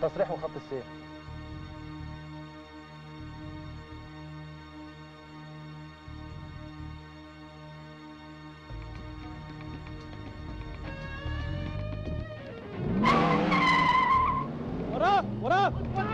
تصريح وخط السير وراك وراك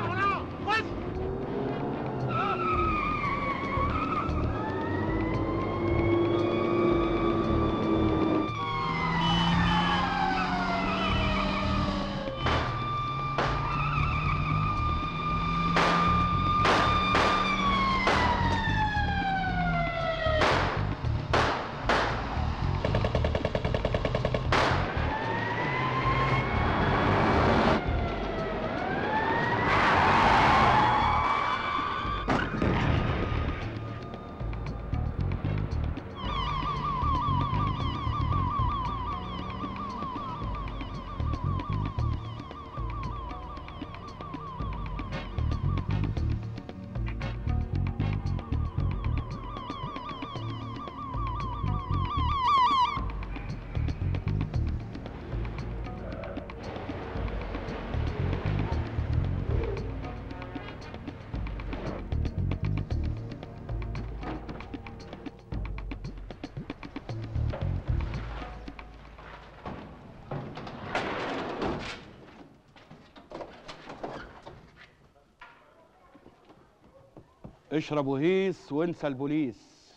اشرب وهيس وانسى البوليس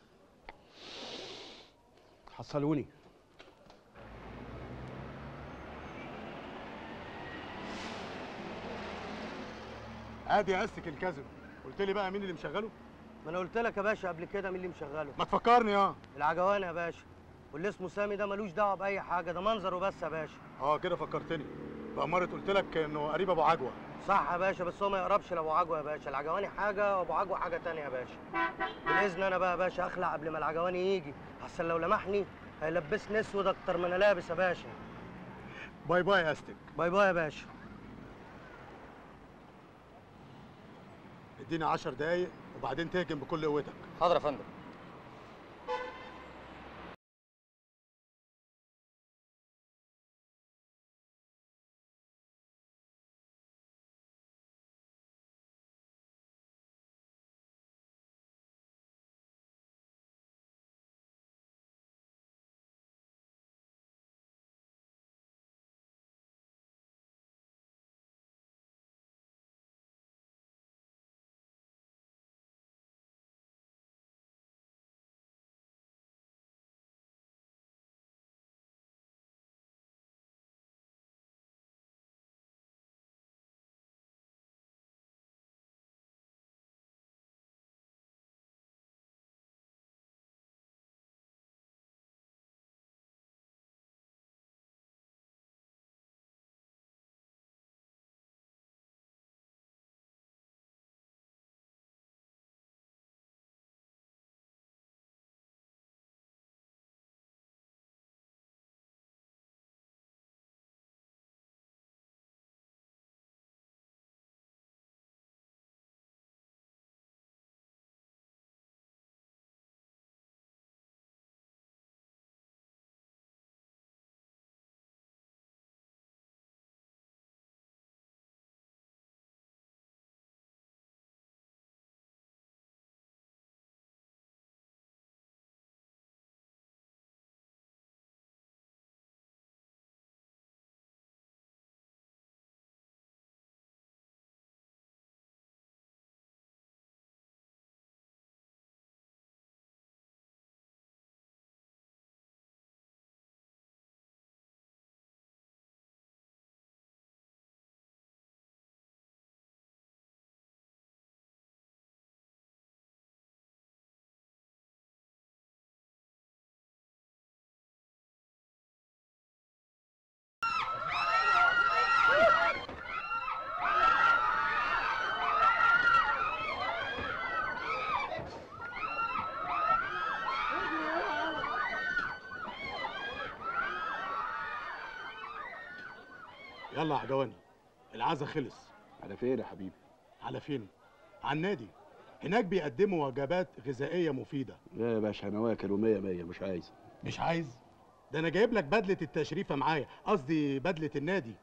حصلوني ادي قسك الكازينو قلت لي بقى مين اللي مشغله ما انا قلت لك يا باشا قبل كده مين اللي مشغله ما تفكرني اه العجواني يا باشا واللي اسمه سامي ده ملوش دعوه باي حاجه ده منظره بس يا باشا اه كده فكرتني بأمارة قلت لك انه قريب ابو عجوه صح يا باشا بس هو ما يقربش لابو عجوه يا باشا العجواني حاجه وابو عجوه حاجه تانية يا باشا بالاذن انا بقى يا باشا اخلع قبل ما العجواني يجي احسن لو لمحني هيلبسني اسود اكتر ما انا لابس يا باشا باي باي يا استك باي باي يا باشا اديني 10 دقايق وبعدين تهجم بكل قوتك حاضر يا فندم يلا يا عجواني العزا خلص على فين يا حبيبي على فين على النادي هناك بيقدموا وجبات غذائيه مفيده لا يا باشا انا واكل ومية مية مش عايز مش عايز ده انا جايب لك بدله التشريفه معايا قصدي بدله النادي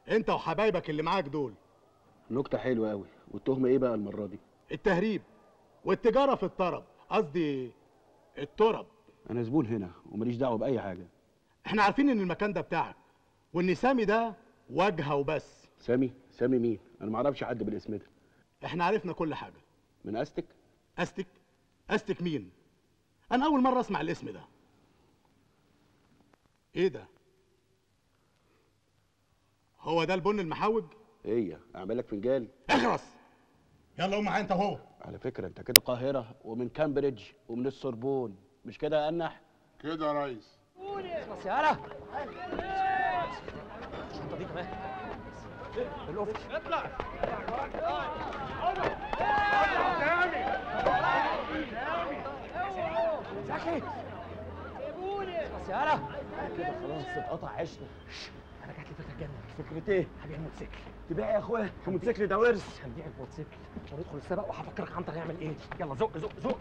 انت وحبايبك اللي معاك دول نكته حلوه قوي والتهمه ايه بقى المره دي التهريب والتجاره في الطرب قصدي الترب انا زبون هنا وماليش دعوه باي حاجه احنا عارفين ان المكان ده بتاعك وان سامي ده واجهه وبس سامي سامي مين انا ما اعرفش حد بالاسم ده احنا عرفنا كل حاجه من استك استك استك مين انا اول مره اسمع الاسم ده ايه ده هو ده البن المحوج هي اعمل لك فنجان اخرس يلا قوم معايا انت وهو على فكره انت كده قاهره ومن كامبريدج ومن السوربون مش كده يا انح كده يا ريس خلاص يا هلا الشنطه دي كمان القفش اطلع زكي خلاص يا هلا كده خلاص اتقطع عشنا انا جات لي فكره جنة فكرة ايه؟ هبيع الموتوسيكل تبيع يا اخويا الموتوسيكل ده ورث هنبيع الموتوسيكل وندخل السباق وهفكرك عنتر هيعمل ايه يلا زق زق زق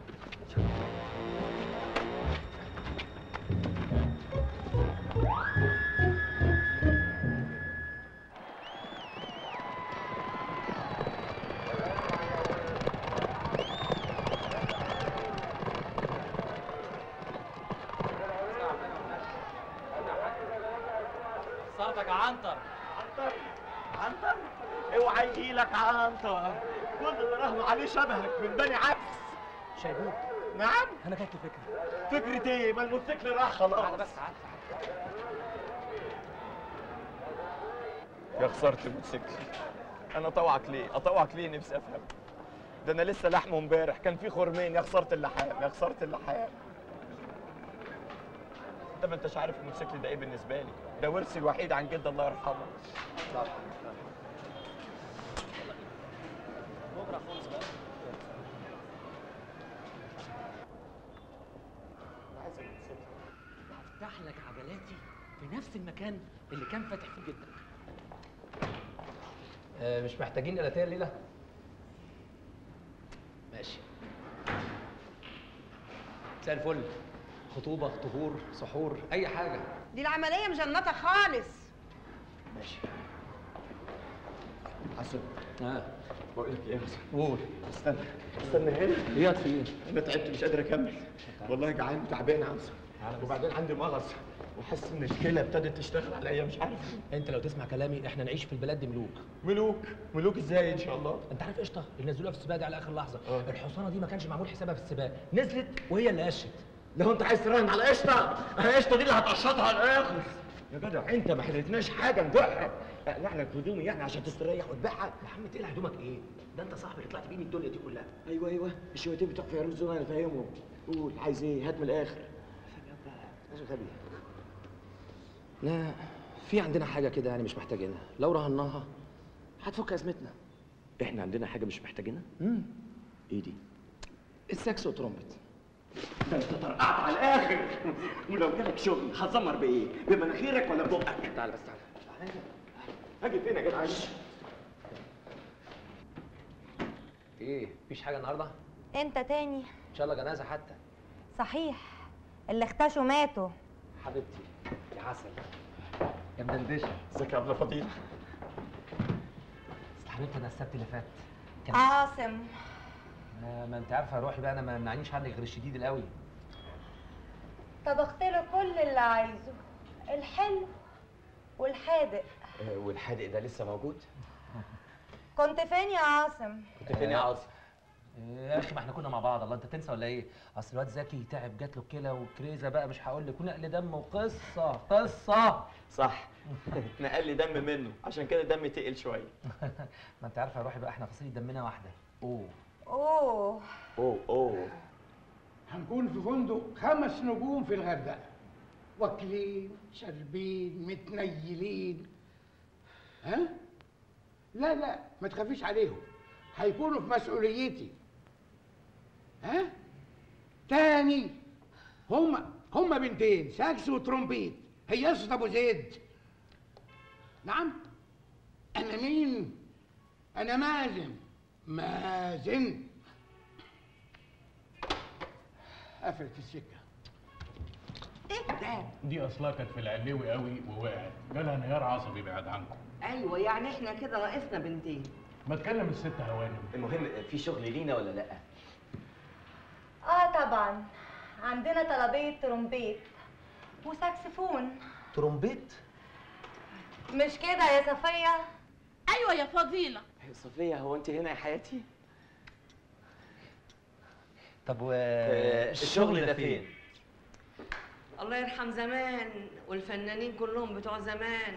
صارتك عنتر عنتر عنتر اوعى يجي لك عنتر كل اللي راهنوا عليه شبهك من بني عبس شايبوك نعم انا جات لي فكره فكرة ايه ما الموتوسيكل راح خلاص تعالى بس تعالى تعالى يا خسارة الموتوسيكل انا اطوعك ليه اطوعك ليه نفسي افهم ده انا لسه لحمه امبارح كان في خرمين يا خسارة اللحام يا خسارة اللحام انت ما انتش عارف الموتوسيكل ده ايه بالنسبة لي ده ورثي الوحيد عن جد الله يرحمه هفتح لك عجلاتي في نفس المكان اللي كان فاتح فيه جدك آه مش محتاجين قلاتيه الليله ماشي مساء الفل خطوبه طهور سحور اي حاجه دي العملية مجنطة خالص ماشي حسن اه بقول لك ايه يا حسن قول استنى استنى هنا ايه في ايه انا تعبت مش قادر اكمل والله جعان وتعبان عاوز وبعدين عندي مغص وحاسس ان الكلى ابتدت تشتغل عليا مش عارف انت لو تسمع كلامي احنا نعيش في البلاد دي ملوك ملوك ملوك ازاي ان شاء الله انت عارف قشطه اللي نزلوها في السباق دي على اخر لحظه اه. الحصانه دي ما كانش معمول حسابها في السباق نزلت وهي اللي قشت لو انت عايز تراهن على قشطه انا قشطه دي اللي هتقشطها على الاخر يا جدع انت ما حلتناش حاجه نبيعها اقلع لك هدومي يعني عشان تستريح وتبيعها يا عم تقلع هدومك ايه ده انت صاحبي اللي طلعت بيه من الدنيا دي كلها ايوه ايوه الشويتين بتوع فيروز دول انا فاهمهم قول عايز ايه هات من الاخر لازم غبي لا في عندنا حاجه كده يعني مش محتاجينها لو رهناها هتفك ازمتنا احنا عندنا حاجه مش محتاجينها امم ايه دي الساكس وترومبت ده انت طرقعت على الاخر ولو جالك شغل هتزمر بايه بمناخيرك ولا ببقك تعال بس تعال هاجي فين يا جدع ايه مفيش حاجه النهارده انت تاني ان شاء الله جنازه حتى صحيح اللي اختشوا ماتوا حبيبتي يا عسل يا مدندشه ازيك يا عبد الفضيل بس حبيبتي انا السبت اللي فات كان عاصم ما, ما انت عارفه روحي بقى انا ما يمنعنيش عنك غير الشديد القوي طبخت له كل اللي عايزه الحلو والحادق والحادق ده لسه موجود كنت فين يا عاصم كنت فين يا عاصم يا اخي ما احنا كنا مع بعض الله انت تنسى ولا ايه اصل الواد زكي تعب جات له كلى وكريزه بقى مش هقول لك ونقل دم وقصه قصه صح نقل لي دم منه عشان كده دمي تقل شويه ما انت عارفه يا روحي بقى احنا فصيله دمنا واحده اوه اوه اوه اوه هنكون في فندق خمس نجوم في الغردقه واكلين شاربين متنيلين ها لا لا ما تخافيش عليهم هيكونوا في مسؤوليتي ها تاني هما هما بنتين ساكس وترومبيت هي اسطى ابو زيد نعم انا مين انا مازن مازن قفلت السكه ايه ده دي اصلها كانت في العلوي قوي ووقعت جالها انهيار عصبي بعد عنكم ايوه يعني احنا كده ناقصنا بنتين ما تكلم الست هوانم المهم في شغل لينا ولا لا اه طبعا عندنا طلبية ترومبيت وساكسفون ترومبيت مش كده يا صفية ايوه يا فضيله صفية هو انت هنا يا حياتي طب و الشغل ده فين الله يرحم زمان والفنانين كلهم بتوع زمان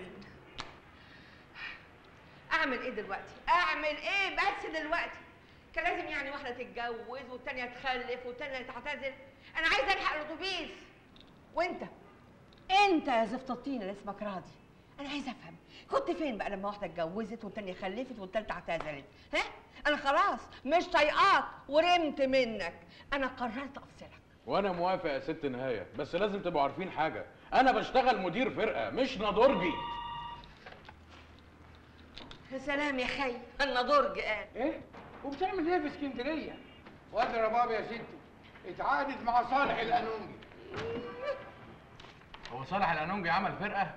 اعمل ايه دلوقتي اعمل ايه بس دلوقتي كان لازم يعني واحده تتجوز والتانيه تخلف والتانيه تعتزل انا عايزه الحق الاتوبيس وانت انت يا زفت الطين اللي اسمك راضي انا عايزه افهم كنت فين بقى لما واحده اتجوزت والتانيه خلفت والتالته اعتزلت ها انا خلاص مش طايقاك ورمت منك انا قررت افصلك وانا موافق يا ست نهايه بس لازم تبقوا عارفين حاجه انا بشتغل مدير فرقه مش نضرجي يا سلام يا خي انا درج قال ايه وبتعمل ايه في اسكندريه وادي رباب يا ستي اتعاقدت مع صالح القانونجي هو صالح القانونجي عمل فرقه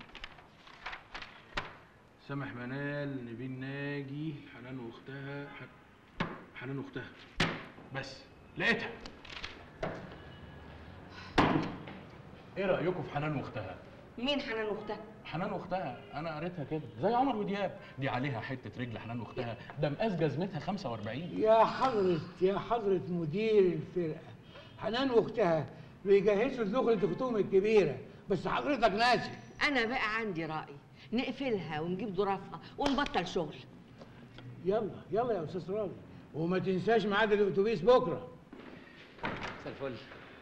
سامح منال نبيل ناجي حنان واختها ح- حنان واختها بس لقيتها ايه رايكم في حنان واختها مين حنان اختها حنان واختها انا قريتها كده زي عمر ودياب دي عليها حته رجل حنان واختها ده مقاس جزمتها 45 يا حضرة يا حضرة مدير الفرقة حنان واختها بيجهزوا لدخلة اختهم الكبيرة بس حضرتك ناسي انا بقى عندي راي نقفلها ونجيب ظرافها ونبطل شغل يلا يلا يا استاذ راضي وما تنساش ميعاد الاتوبيس بكره مساء الفل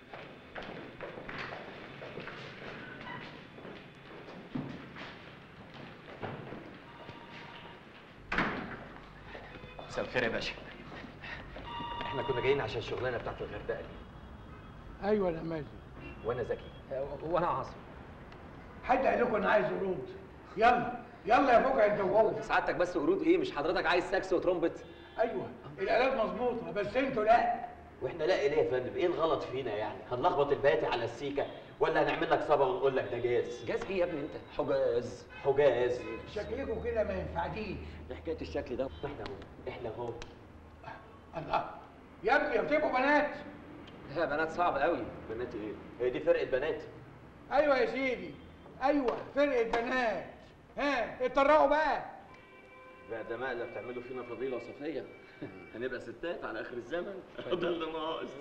مساء الخير يا باشا احنا كنا جايين عشان الشغلانه بتاعت الغردقه دي ايوه انا ماشي وانا ذكي وانا عاصم حد قال لكم انا عايز قرود يلا يلا يا فوق انت وهو سعادتك بس قرود ايه مش حضرتك عايز ساكس وترومبت ايوه الالات مظبوطه بس انتوا لا واحنا لا ليه يا فندم ايه الغلط فينا يعني هنلخبط الباتي على السيكه ولا هنعمل لك صبا ونقول لك ده جاز جاز ايه يا ابني انت حجاز حجاز شكلكم كده ما ينفعديش إيه حكايه الشكل ده احنا اهو احنا اهو الله يا ابني بتبقوا بنات لا بنات صعب قوي بنات ايه هي دي فرقه بنات ايوه يا سيدي ايوه فرقه بنات ها اتطرقوا بقى بقى ده مقلب تعملوا فينا فضيله صفيه هنبقى ستات على اخر الزمن ده اللي ناقص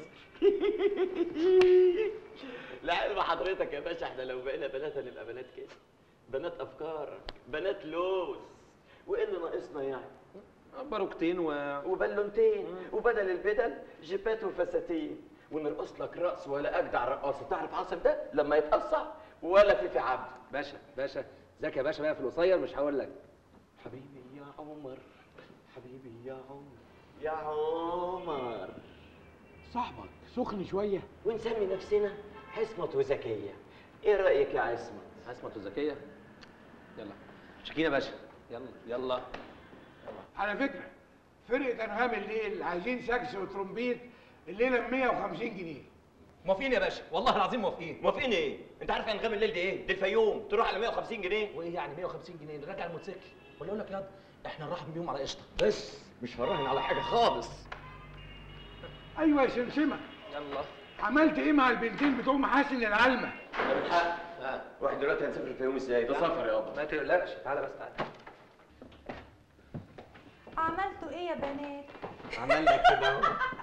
لعلم حضرتك يا باشا احنا لو بقينا بنات هنبقى بنات كده بنات افكار بنات لوز وايه اللي ناقصنا يعني باروكتين و وبالونتين وبدل البدل جيبات وفساتين ونرقص لك رقص ولا اجدع رقاصه تعرف عاصم ده لما يتقصع ولا في في عبد باشا باشا ذكي يا باشا بقى في القصير مش هقول لك حبيبي يا عمر حبيبي يا عمر يا عمر صاحبك سخن شويه ونسمي نفسنا حصمت وزكيه ايه رايك يا عصمت عصمت وذكيه يلا شكينا يا باشا يلا يلا على فكره فرقه انغام الليل عايزين ساكس وترومبيت الليله ب 150 جنيه موافقين يا باشا والله العظيم موافقين موافقين ايه انت عارف انغام الليل دي ايه دي الفيوم تروح على 150 جنيه وايه يعني 150 جنيه نرجع الموتوسيكل ولا اقول لك ياض احنا نرحب بيهم على قشطه بس مش هراهن على حاجه خالص ايوه يا سمسمه يلا عملت ايه مع البنتين بتوع محاسن العلمه ده بالحق واحد دلوقتي هنسافر الفيوم ازاي ده سفر يابا ما تقلقش تعالى بس تعالى عملتوا ايه يا بنات عملنا كده اهو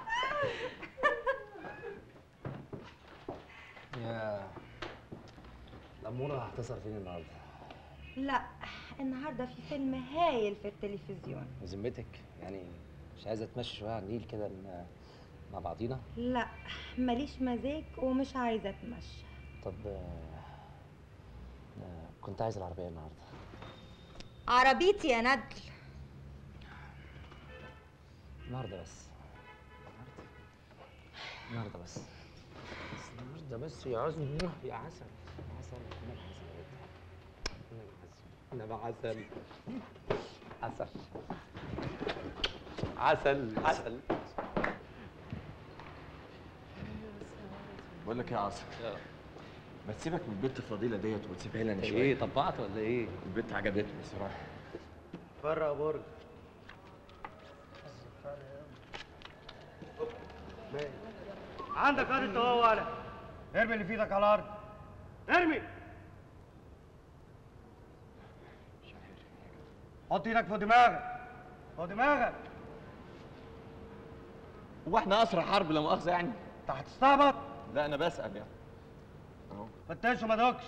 يا الأمورة هتصل فين النهارده؟ لا النهارده في فيلم هايل في التلفزيون بذمتك يعني مش عايزة تمشي شوية على النيل كده ن- مع بعضينا؟ لا ماليش مزاج ومش عايزه اتمشى طب آه، آه، كنت عايز العربية النهارده عربيتي يا ندل النهارده بس النهارده بس بس النهارده بس يا عزم يا عسل عسل انا عسل عسل عسل عسل بقول لك يا عاصم ما تسيبك من البنت الفضيله ديت وتسيبها لي انا شويه ايه طبعت ولا ايه؟ البنت عجبتني بصراحه فرق برج عندك ارض اهو ولا ارمي اللي في ايدك على الارض ارمي حط ايدك فوق دماغك فوق دماغك هو احنا اسرع حرب لا مؤاخذه يعني انت هتستعبط لا انا بسال يعني اهو فتش وما دوكش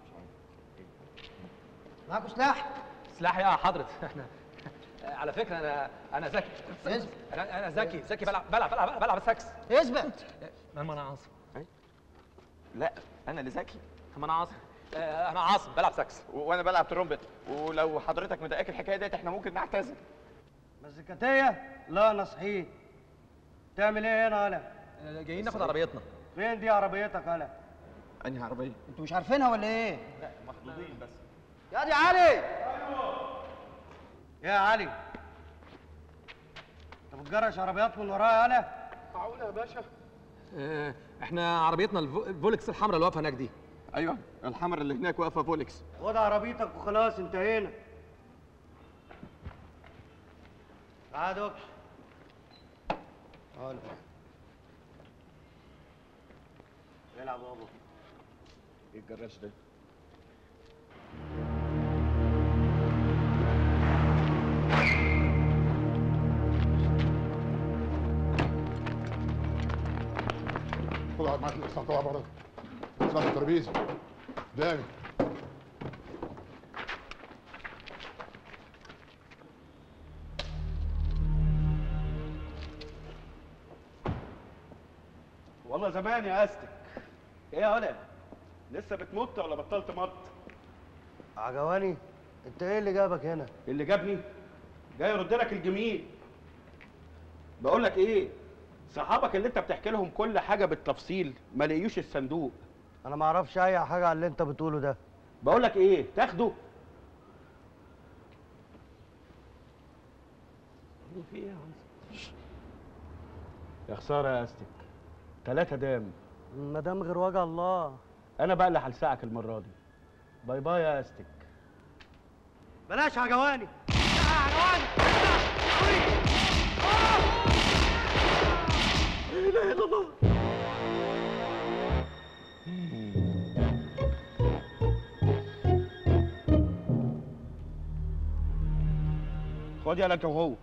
معاكوا سلاح سلاح يا حضرة احنا على فكرة أنا أنا ذكي أنا أنا ذكي ذكي بلعب بلعب بلعب بلعب ساكس اثبت ما أنا عاصم لا انا اللي ذكي ما أنا عاصم آه، أنا عاصم بلعب ساكس و- وانا بلعب ترومبت ولو حضرتك مضايقك الحكايه ديت احنا ممكن نعتذر مزيكاتية لا انا صحيح تعمل ايه هنا انا آه، جايين ناخد عربيتنا فين دي عربيتك انا انهي عربيه انتوا مش عارفينها ولا ايه مخضوضين بس يا دي علي يا علي انت بتجرش عربيات من ورايا انا معقولة يا باشا آه، احنا عربيتنا الفو- الفولكس الحمراء اللي واقفة هناك دي ايوه الحمر اللي هناك واقفه فولكس خد عربيتك وخلاص انتهينا تعال دوكش تعال العب بابا ايه الجراش ده خد اقعد معاك الاقساط طلع بره اطلع من الترابيزه قدامي والله زمان يا استك ايه يا ولد لسه بتمط ولا بطلت مط عجواني انت ايه اللي جابك هنا اللي جابني جاي يرد لك الجميل بقول لك ايه صحابك اللي انت بتحكي لهم كل حاجه بالتفصيل ما لقيوش الصندوق انا ما اعرفش اي حاجه على اللي انت بتقوله ده بقول لك ايه تاخده في ايه يا يا خساره يا استك ثلاثة دام ما دام غير وجه الله انا بقى اللي هلسعك المره دي باي باي يا استك بلاش عجواني لا اله الا الله خد يا لك وهو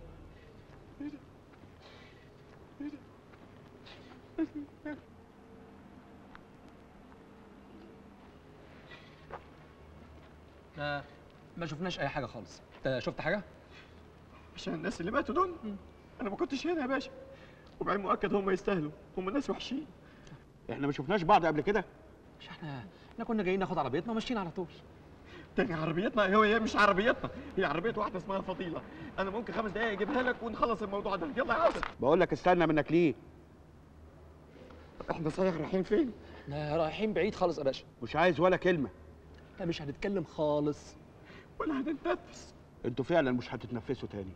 آه، ما شفناش أي حاجة خالص أنت شفت حاجة؟ عشان الناس اللي ماتوا دول انا ما كنتش هنا يا باشا وبعدين مؤكد هم يستاهلوا هم ناس وحشين احنا ما شفناش بعض قبل كده مش احنا احنا كنا جايين ناخد عربيتنا وماشيين على طول تاني عربيتنا هو هي مش عربيتنا هي عربيه واحده اسمها فضيله انا ممكن خمس دقايق اجيبها لك ونخلص الموضوع ده يلا يا عاصم بقول لك استنى منك ليه احنا صحيح رايحين فين احنا رايحين بعيد خالص يا باشا مش عايز ولا كلمه احنا مش هنتكلم خالص ولا هنتنفس انتوا فعلا مش هتتنفسوا تاني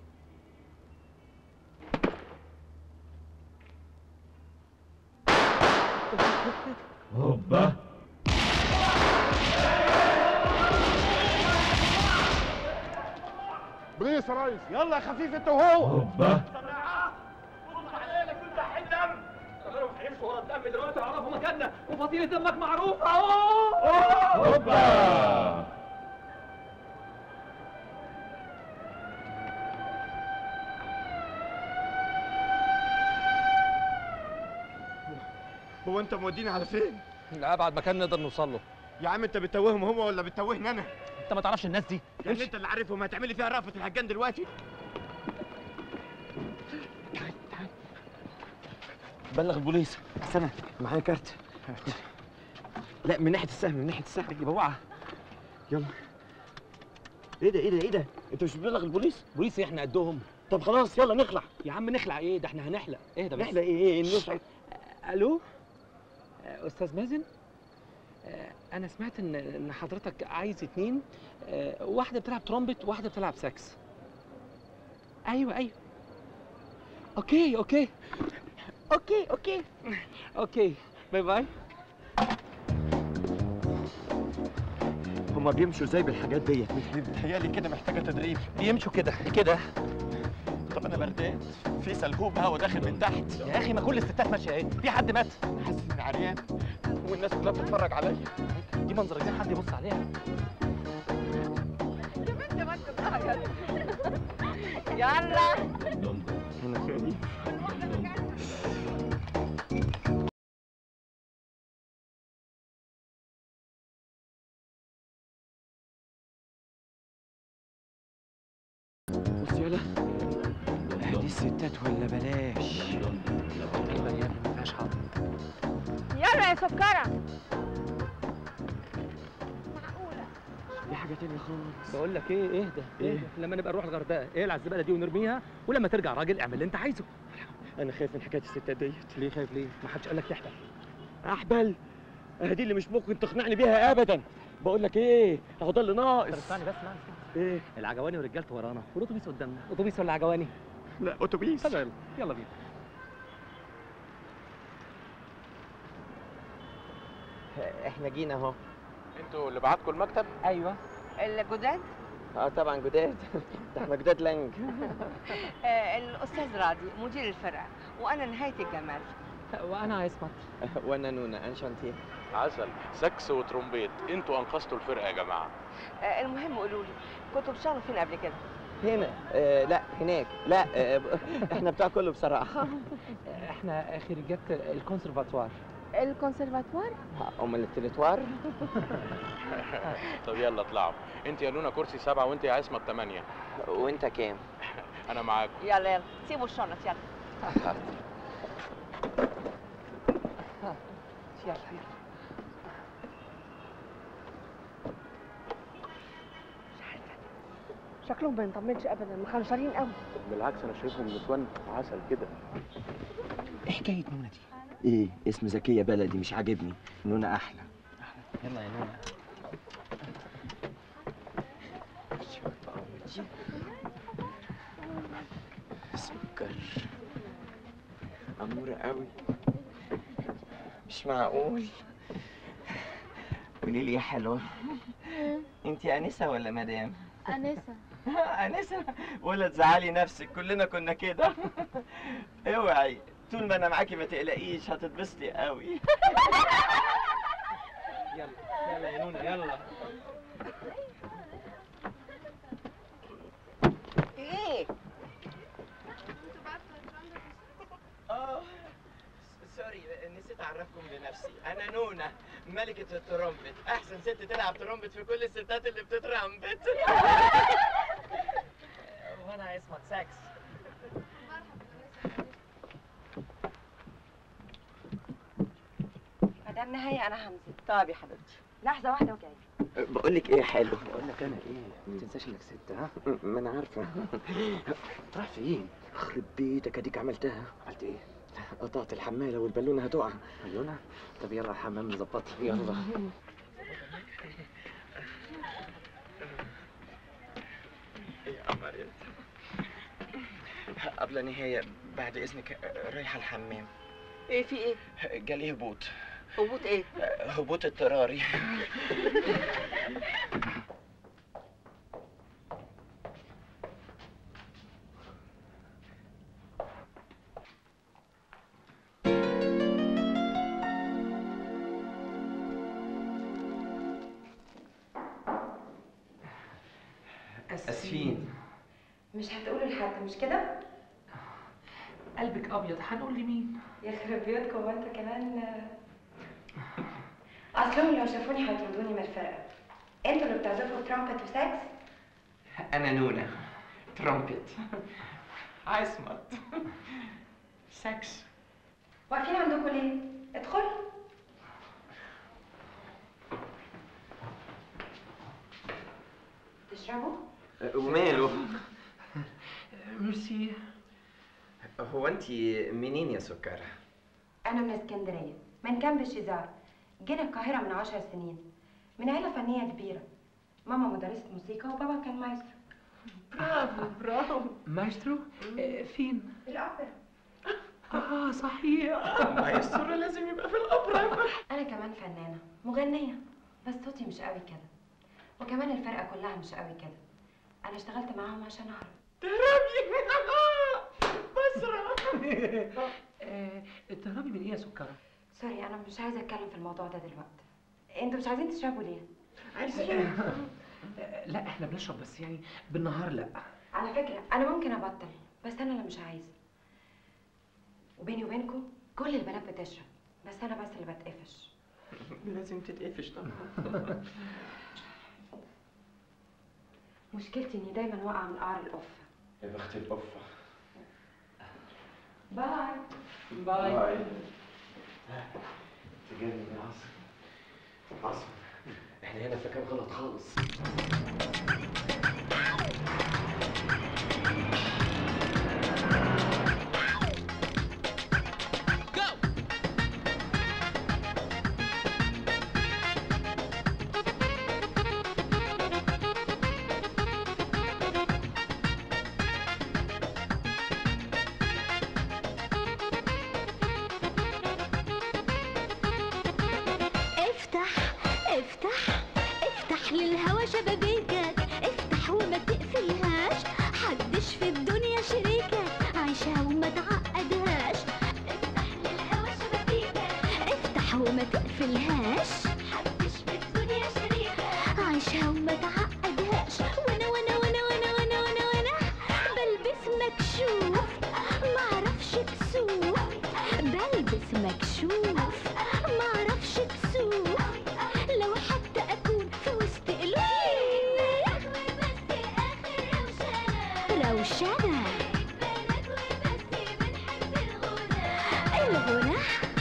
هوبا بليس يا ريس يلا يا خفيف انت وهو هوبا هيمشوا ورا الدم دلوقتي يعرفوا مكاننا وفصيلة دمك معروفة اهو هوبا هو انت موديني على فين لأبعد مكان نقدر نوصل له يا عم انت بتتوههم هم ولا بتتوهني انا انت ما تعرفش الناس دي يعني انت اللي عارفهم هتعمل لي فيها رأفة الهجان دلوقتي بلغ البوليس استنى معايا كارت لا من ناحيه السهم من ناحيه السهم يبقى اوعى يلا ايه ده ايه ده ايه ده انت مش بتبلغ البوليس بوليس احنا قدهم طب خلاص يلا نخلع يا عم نخلع ايه ده احنا هنحلق اهدى بس نحلق ايه ايه الناس الو آه، استاذ مازن آه، انا سمعت ان ان حضرتك عايز اتنين آه، واحده بتلعب ترومبت وواحده بتلعب ساكس ايوه ايوه اوكي اوكي اوكي اوكي اوكي باي باي هما بيمشوا ازاي بالحاجات ديت متهيألي كده محتاجة تدريب بيمشوا كده كده طب انا بردان في سلهوب هوا داخل من تحت يا اخي ما كل الستات ماشيه اهي في حد مات حاسس اني عريان والناس كلها بتتفرج عليا دي منظر عايزين حد يبص عليها انت ما انت بتعيط. يلا انا خايف بص يلا دي الستات ولا بلاش ايوه يا ابني ما فيهاش حظ يلا يا سكرة دي حاجه تانية خالص بقول لك ايه اهدى إيه؟ اهدى لما نبقى نروح الغردقه اقلع الزباله دي ونرميها ولما ترجع راجل اعمل اللي انت عايزه انا خايف من حكايه الستات ديت ليه خايف ليه ما حدش قال لك تحبل احبل دي اللي مش ممكن تقنعني بيها ابدا بقول لك ايه اهو ده اللي طب ناقص اسمعني بس اسمعني ايه العجواني ورجالته ورانا والاتوبيس قدامنا اتوبيس ولا عجواني لا اتوبيس طب يلا يلا بينا احنا جينا اهو انتوا اللي بعتكم المكتب ايوه الجداد اه طبعا جداد ده احنا جداد لانج آه، الاستاذ راضي مدير الفرقه وانا نهايه الجمال وانا عصمت وانا نونا انشانتيه عسل سكس وترومبيت انتوا انقذتوا الفرقه يا جماعه آه، المهم قولوا لي كنتوا بتشتغلوا فين قبل كده هنا آه لا هناك لا آه احنا بتاع كله بصراحه احنا خريجات الكونسرفاتوار الكونسرفاتوار امال التريتوار طب يلا اطلعوا انت يا نونا كرسي سبعه وانت يا عصمت ثمانيه وانت كام انا معاكم يلا يلا سيبوا الشنط يلا يلا شكلهم ما يطمنش ابدا مخنشرين قوي بالعكس انا شايفهم نسوان عسل كده ايه حكايه نونا دي ايه اسم زكيه بلدي مش عاجبني نونا احلى يلا يا نونا سكر أمورة قوي مش معقول قولي لي يا حلوة انت أنسة ولا مدام؟ أنسة أنسة ولا تزعلي نفسك كلنا كنا كده اوعي طول ما انا معاكي ما تقلقيش هتتبسطي قوي يلا يلا يا نونا يلا ايه اه سوري نسيت اعرفكم بنفسي انا نونا ملكة الترومبت احسن ست تلعب ترومبت في كل الستات اللي بتترمبت وانا عصمت ساكس مدام نهاية أنا همزة طب يا حبيبتي لحظة واحدة وجاية بقول لك ايه حلو بقول لك انا ايه ما تنساش انك ست ها ما انا عارفه راح فين خرب بيتك اديك عملتها عملت ايه قطعت الحماله والبالونه هتقع بالونه طب يلا يا حمام نظبطها يلا يا قمر انت قبل نهايه بعد اذنك رايحه الحمام ايه في ايه جالي هبوط هبوط ايه هبوط اضطراري اسفين مش هتقولوا لحد مش كده؟ قلبك ابيض هنقول لمين يخرب بيوتكم وانتوا كمان اصلهم لو شافوني هيطردوني من الفرقة انتوا اللي بتعزفوا ترامبت وساكس انا نونا ترومبت عصمت سكس واقفين عندكم ليه؟ ادخلوا تشربوا؟ وماله ميرسي هو انت منين يا سكر أنا من اسكندرية من كامب الشيزار جينا القاهرة من عشر سنين من عيلة فنية كبيرة ماما مدرسة موسيقى وبابا كان مايسترو برافو برافو مايسترو آه، فين الأوبرا اه صحيح مايسترو لازم يبقى في الاوبرا أنا كمان فنانة مغنية بس صوتي مش قوي كده وكمان الفرقة كلها مش قوي كده أنا اشتغلت معاهم عشان أعرف بسرة التهربي من ايه يا سكرة؟ سوري أنا مش عايزة أتكلم في الموضوع ده دلوقتي أنتوا مش عايزين تشربوا ليه؟ لا احنا بنشرب بس يعني بالنهار لا على فكرة أنا ممكن أبطل بس أنا اللي مش عايزة وبيني وبينكم كل البنات بتشرب بس أنا بس اللي بتقفش لازم تتقفش طبعا مشكلتي إني دايما واقعة من قعر القفة يا بخت القفة باي باي تجنن يا عاصم عاصم احنا هنا في مكان غلط خالص افتح افتح افتح للهوا شبابيكك افتح وما تقفلهاش حدش في الدنيا شريكك عيشها وما تعقدهاش افتح للهوا شبابيكك افتح وما تقفلهاش حدش في الدنيا شريكك عيشها وما تعقدهاش وانا وانا وانا وانا وانا وانا وانا بلبس مكشوف معرفش كسوف بلبس مكشوف معرفش كسوف لو حتى اكون في وسط قلوب روشنة الغنى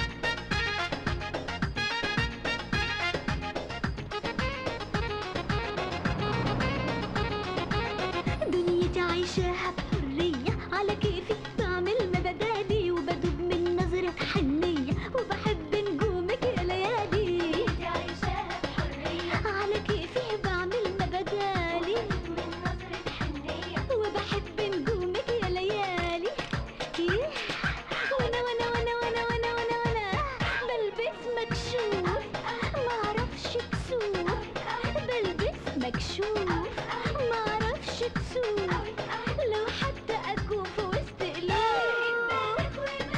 دنيتي عايشاها بحرية على كيفي بعمل مبادالي وبدوب من نظرة حنية وبحب نجومك يا ليالي عايشاها بحرية على كيفي بعمل مبادالي من نظرة حنية وبحب نجومك يا ليالي إيه؟ وانا وانا وانا وانا وانا وانا وانا بلبس مكشوف معرفش كسوف بلبس مكشوف معرفش كسوف لو حتى اكون في وسط قلوب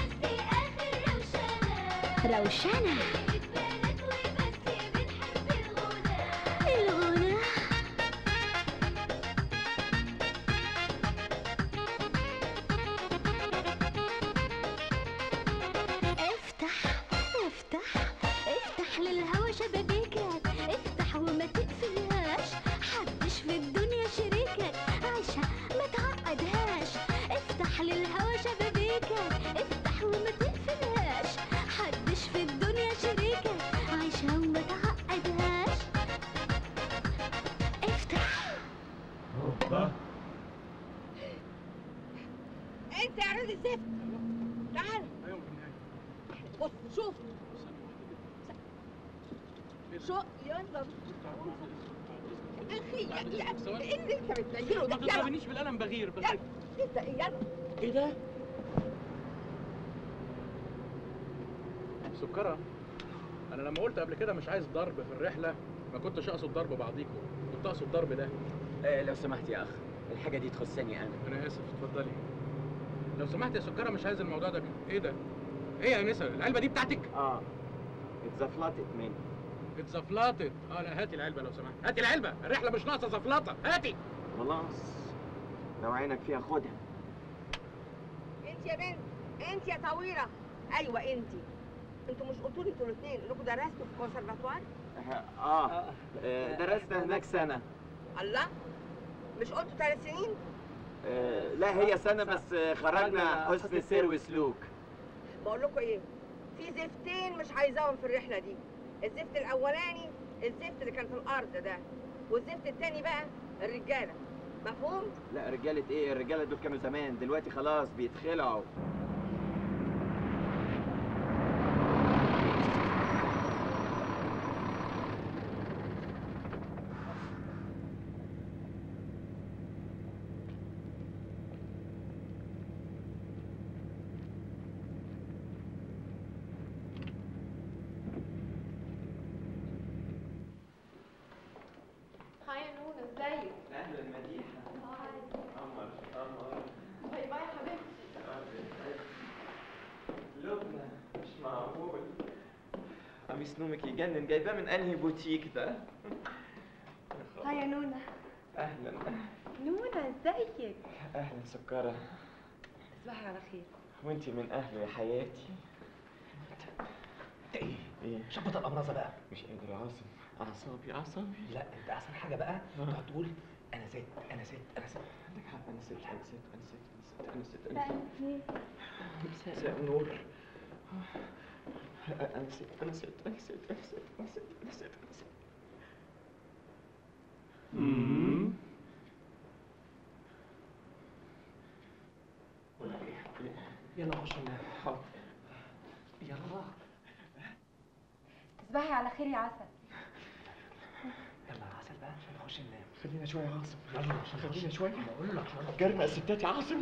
روشنة الغنى افتح افتح افتح للهوا شبابيكك افتح وما تقفلهاش حدش في الدنيا شريكك عيشها ما تعقدهاش افتح للهوا شبابيكك افتح وما تقفلهاش حدش في الدنيا شريكك عيشها وما تعقدهاش افتح انت يا عرض الزفت تعال بص شوف شو يلا اخي يا يا ايه اللي انت بتنيله ده ما تضربنيش بالقلم بغير بغير انت ايه يلا ايه ده؟ سكرة انا لما قلت قبل كده مش عايز ضرب في الرحله ما كنتش اقصد ضرب بعضيكم كنت اقصد ضرب ده آه لو سمحت يا اخ الحاجه دي تخصني انا انا اسف اتفضلي لو سمحت يا سكرة مش عايز الموضوع ده ايه ده؟ ايه يا انسه العلبه دي بتاعتك؟ اه اتزفلطت مني اتزفلطت اه لا هاتي العلبه لو سمحت هاتي العلبه الرحله مش ناقصه زفلطه هاتي خلاص لو عينك فيها خدها انت يا بنت انت يا طويله ايوه انت انتوا مش قلتوا لي انتوا الاثنين انكم درستوا في كونسرفاتوار اه آه، درست هناك سنه الله مش قلتوا ثلاث سنين آه، لا هي سنه بس آه، خرجنا حسن سير وسلوك بقول لكم ايه في زفتين مش عايزاهم في الرحله دي الزفت الاولاني الزفت اللي كان في الارض ده والزفت التاني بقى الرجاله مفهوم لا رجاله ايه الرجاله دول كانوا زمان دلوقتي خلاص بيتخلعوا قميص نومك يجنن جايباه من انهي بوتيك ده هاي يا نونا اهلا نونا ازيك اهلا سكرة تصبحي على خير وانتي من اهله يا حياتي انت ايه؟ ايه شبط الامراضه بقى مش قادر يا عاصم اعصابي اعصابي لا انت احسن حاجه بقى تقعد تقول انا ست انا ست انا ست عندك حق انا ست انا ست انا ست انا ست انا ست لا مساء النور انا ست انا ست انا ست انا ست انا ست انا ست انا ست يلا خش ننام حاضر يلا تصبحي على خير يا عسل يلا يا عسل بقى عشان نخش ننام خلينا شويه يا عاصم يلا عشان خلينا شويه بقول لك يلا جرنا يا ستات يا عاصم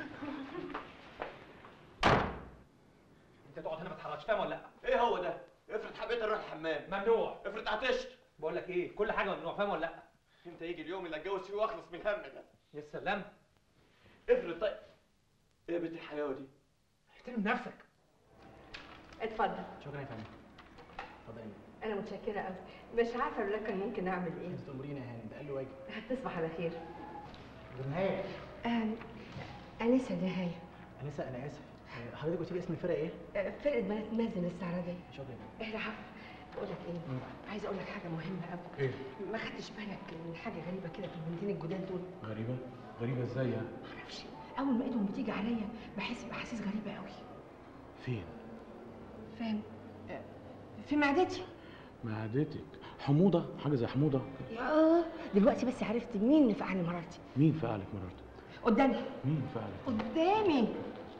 انت تقعد هنا ما تتحركش فاهم ولا لا؟ ايه هو ده افرض حبيت اروح الحمام ممنوع افرض عطشت بقول لك ايه كل حاجه ممنوع فاهم ولا لا؟ امتى يجي اليوم اللي اتجوز فيه واخلص من الهم ده يا سلام افرض طيب ايه يا بنت الحلاوه دي احترم نفسك اتفضل شكرا يا فندم اتفضلي انا متشكره قوي مش عارفه لو كان ممكن اعمل ايه تأمرينا يا هانم ده قال له واجب هتصبح على خير نهاية آم، انسه نهايه انسه انا اسف آه، حضرتك قلت لي اسم الفرقه ايه؟ آه، فرقه بنات مازن الاستعراضيه شكرا ايه العفو بقول لك ايه عايزه اقول لك حاجه مهمه قوي ايه ما خدتش بالك من حاجه غريبه كده في البنتين الجداد دول غريبه غريبه ازاي يعني معرفش اول ما ايدهم بتيجي عليا بحس باحاسيس غريبه قوي فين فاهم آه، في معدتي معدتك حموضه حاجه زي حموضه يا دلوقتي بس عرفت مين اللي فقعني مرارتي مين فعلك مرارتك قدامي مين فعلك قدامي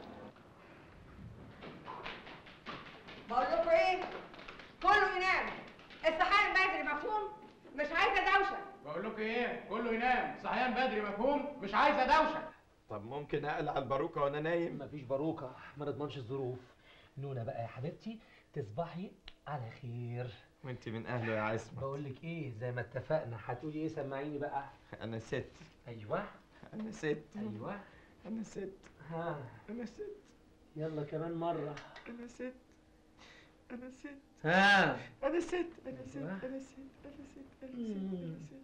بقول لكم ايه كله ينام الصحيان بدري مفهوم مش عايزه دوشه بقول لكم ايه كله ينام صحيان بدري مفهوم مش عايزه دوشه طب ممكن اقلع الباروكه وانا نايم مفيش باروكه ما نضمنش الظروف نونا بقى يا حبيبتي تصبحي على خير وانت من اهله يا عصمت بقول لك ايه زي ما اتفقنا هتقولي ايه سمعيني بقى انا ست ايوه انا ست ايوه انا ست ها انا ست يلا كمان مره انا ست انا ست ها انا ست انا ست أيوة. انا ست انا ست انا ست انا ست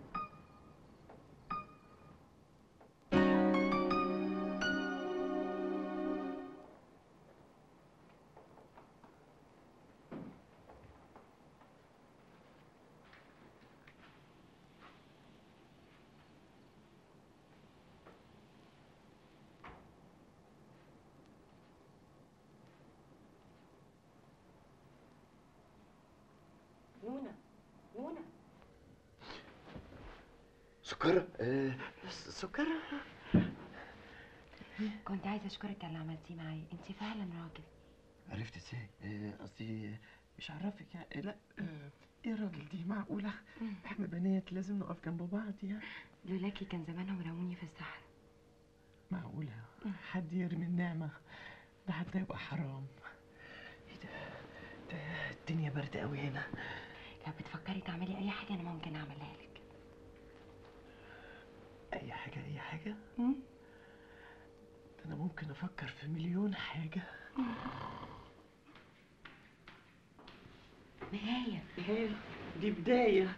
نونا نونا سكرة آه سكرة كنت عايزه اشكرك على اللي عملتيه معايا انت فعلا راجل عرفت ازاي؟ آه، قصدي مش عرفك يعني لا آه، ايه الراجل دي معقولة؟ احنا بنات لازم نقف جنب بعض يعني لولاكي كان زمانهم رموني في الصحراء معقولة حد يرمي النعمة ده حتى يبقى حرام ايه ده؟ ده الدنيا باردة قوي هنا لو بتفكري تعملي اي حاجه انا ممكن اعملها لك اي حاجة اي حاجة مم. ده انا ممكن افكر في مليون حاجة نهايه نهاية دي بداية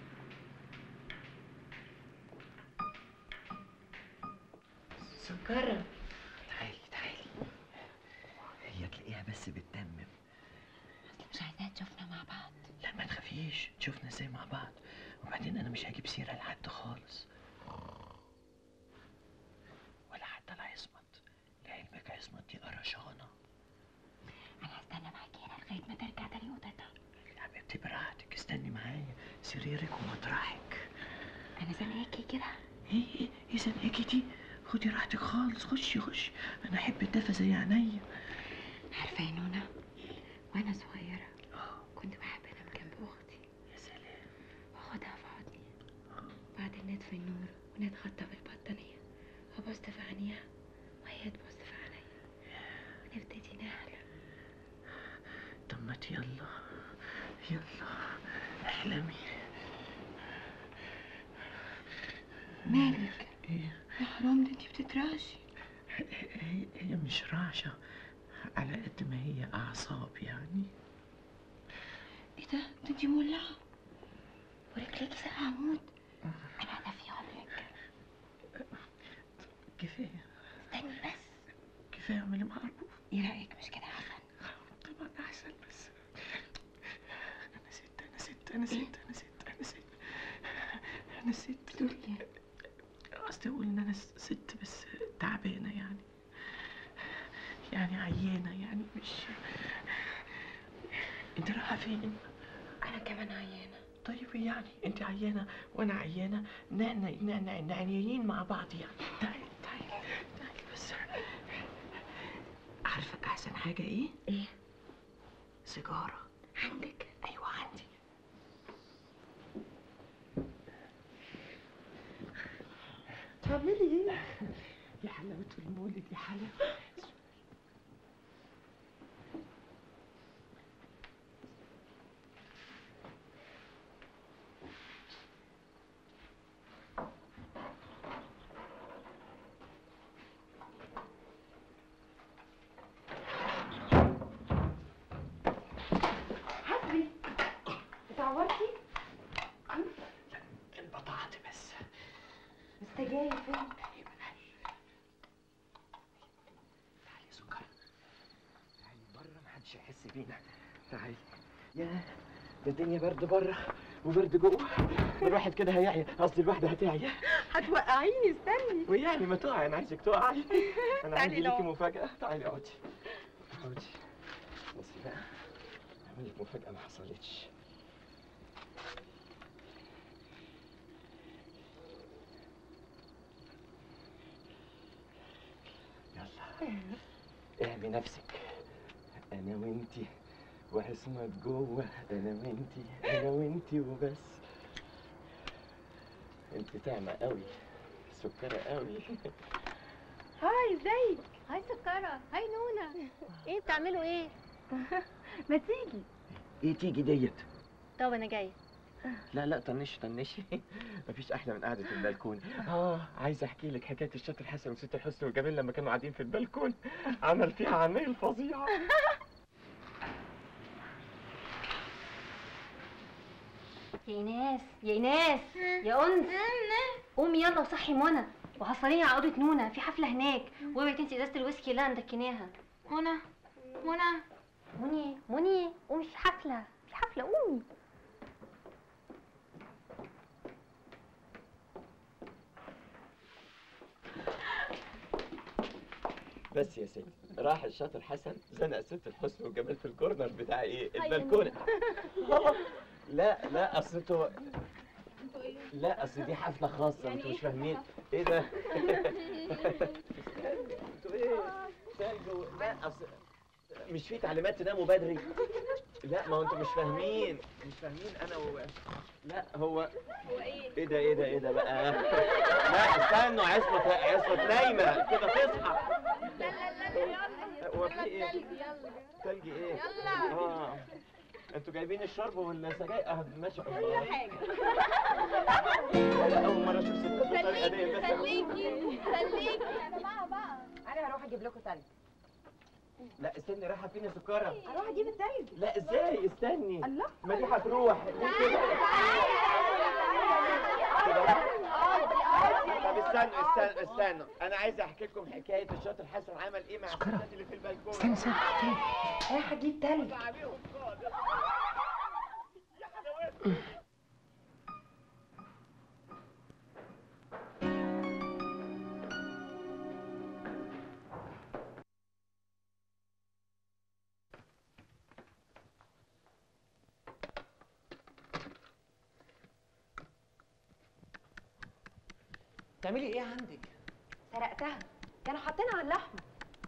سكرة تعالي تعالي هي تلاقيها بس بتتمم مش عايزاها تشوفنا مع بعض لا ما تخافيش تشوفنا ازاي مع بعض وبعدين انا مش هجيب سيرة لحد خالص ولا حتى لعصمت لعلمك عصمت دي قرشانة انا هستنى معاكي هنا لغايه ما ترجع تاني اوضتها يا حبيبتي براحتك استني معايا سريرك ومطرحك انا زنقاكي كده ايه ايه ايه زنقاكي دي خدي راحتك خالص خشي خشي انا احب الدفى زي عينيا عارفه يا نونا وانا صغيره كنت بحب انام جنب اختي يا سلام واخدها في حضني بعدين نطفي النور ونتغطى بالبطانيه وابص في عينيها وهي تبص في عينيا ونبتدي نحلم طب ما ت- يلا يلا احلمي مالك ايه يا حرام ده انتي بتترعشي هي هي مش رعشة على قد ما هي أعصاب يعني ده انتي مولعة ورجليكي ساقعة موت انا هدفي عمرك كفايه استني بس كفايه اعملي معروف ايه رأيك مش كده احسن طبعا احسن بس انا ست انا ست انا ست انا ست انا ست انا ست بتقول ايه قصدي اقول ان انا س- ست بس تعبانه يعني يعني عيانه يعني مش انت رايحه فين انا كمان عيانة طيب يعني انت عيانه وانا عيانه نحن نحن عيانين مع بعض يعني تعالي تعالي تعالي بس عارفه احسن حاجه ايه ايه سيجاره عندك ايوه عندي تعملي ايه يا حلاوه المولد يا حلاوه حسبي اتعورتي انقطعت بس مستجاية فين تعالي سكر تعالي بره محدش يحس بينا تعالي يا ده الدنيا برد بره وبرد جوه الواحد كده هيعيا قصدي الواحده هتعيا هتوقعيني استني ويعني ما تقعي انا عايزك تقعي انا تعالي عندي ليكي لو. مفاجاه تعالي اقعدي اقعدي بصي بقى اعمل لك مفاجاه ما حصلتش يلا اعمي نفسك انا وانتي وعصمت جوه انا وانتي انا وانتي وبس انت تعمى قوي سكرة قوي هاي ازيك هاي سكرة هاي نونا ايه بتعملوا ايه ما تيجي ايه تيجي ديت طب انا جايه لا لا طنشي طنشي مفيش احلى من قعده البلكون اه عايز احكي لك حكايه الشاطر حسن وست الحسن والجميل لما كانوا قاعدين في البلكون عمل فيها عمايل فظيعه يا ايناس يا ايناس يا انس قومي يلا وصحي منى وحصليني على اوضه نونا في حفله هناك واوعي تنسي ازازه الويسكي اللي انا مدكناها منى منى منى منى قومي في حفله في حفله قومي بس يا ستي راح الشاطر حسن زنق ست الحسن والجمال في الكورنر بتاع ايه البلكونه لا لا اصل انتوا لا اصل دي حفله خاصه انتوا مش فاهمين ايه ده انتوا ايه تلجوا لا اصل مش في تعليمات تناموا بدري لا ما هو انتوا مش فاهمين مش فاهمين انا و... لا هو ايه ده ايه ده ايه ده بقى لا استنوا عصمت عصمت نايمه كده تصحى هو في ايه تلجي ايه يلا. اه انتوا جايبين الشرب ولا سجاير اه ما شاء الله كل حاجة لا اول مره اشوف ستات بطريقه دي بس خليكي خليكي يا جماعة بقى انا هروح اجيب لكم تلج لا استني رايحه فين يا سكره هروح اجيب التلج لا ازاي استني الله ما دي هتروح ليه كده طب استنوا استنوا استنوا انا عايز احكي لكم حكايه الشاطر حسن عمل ايه مع الستات اللي في البلكونه استنى استنى رايح اجيب تلج تعملي ايه عندك سرقتها كانوا حاطينها على اللحمه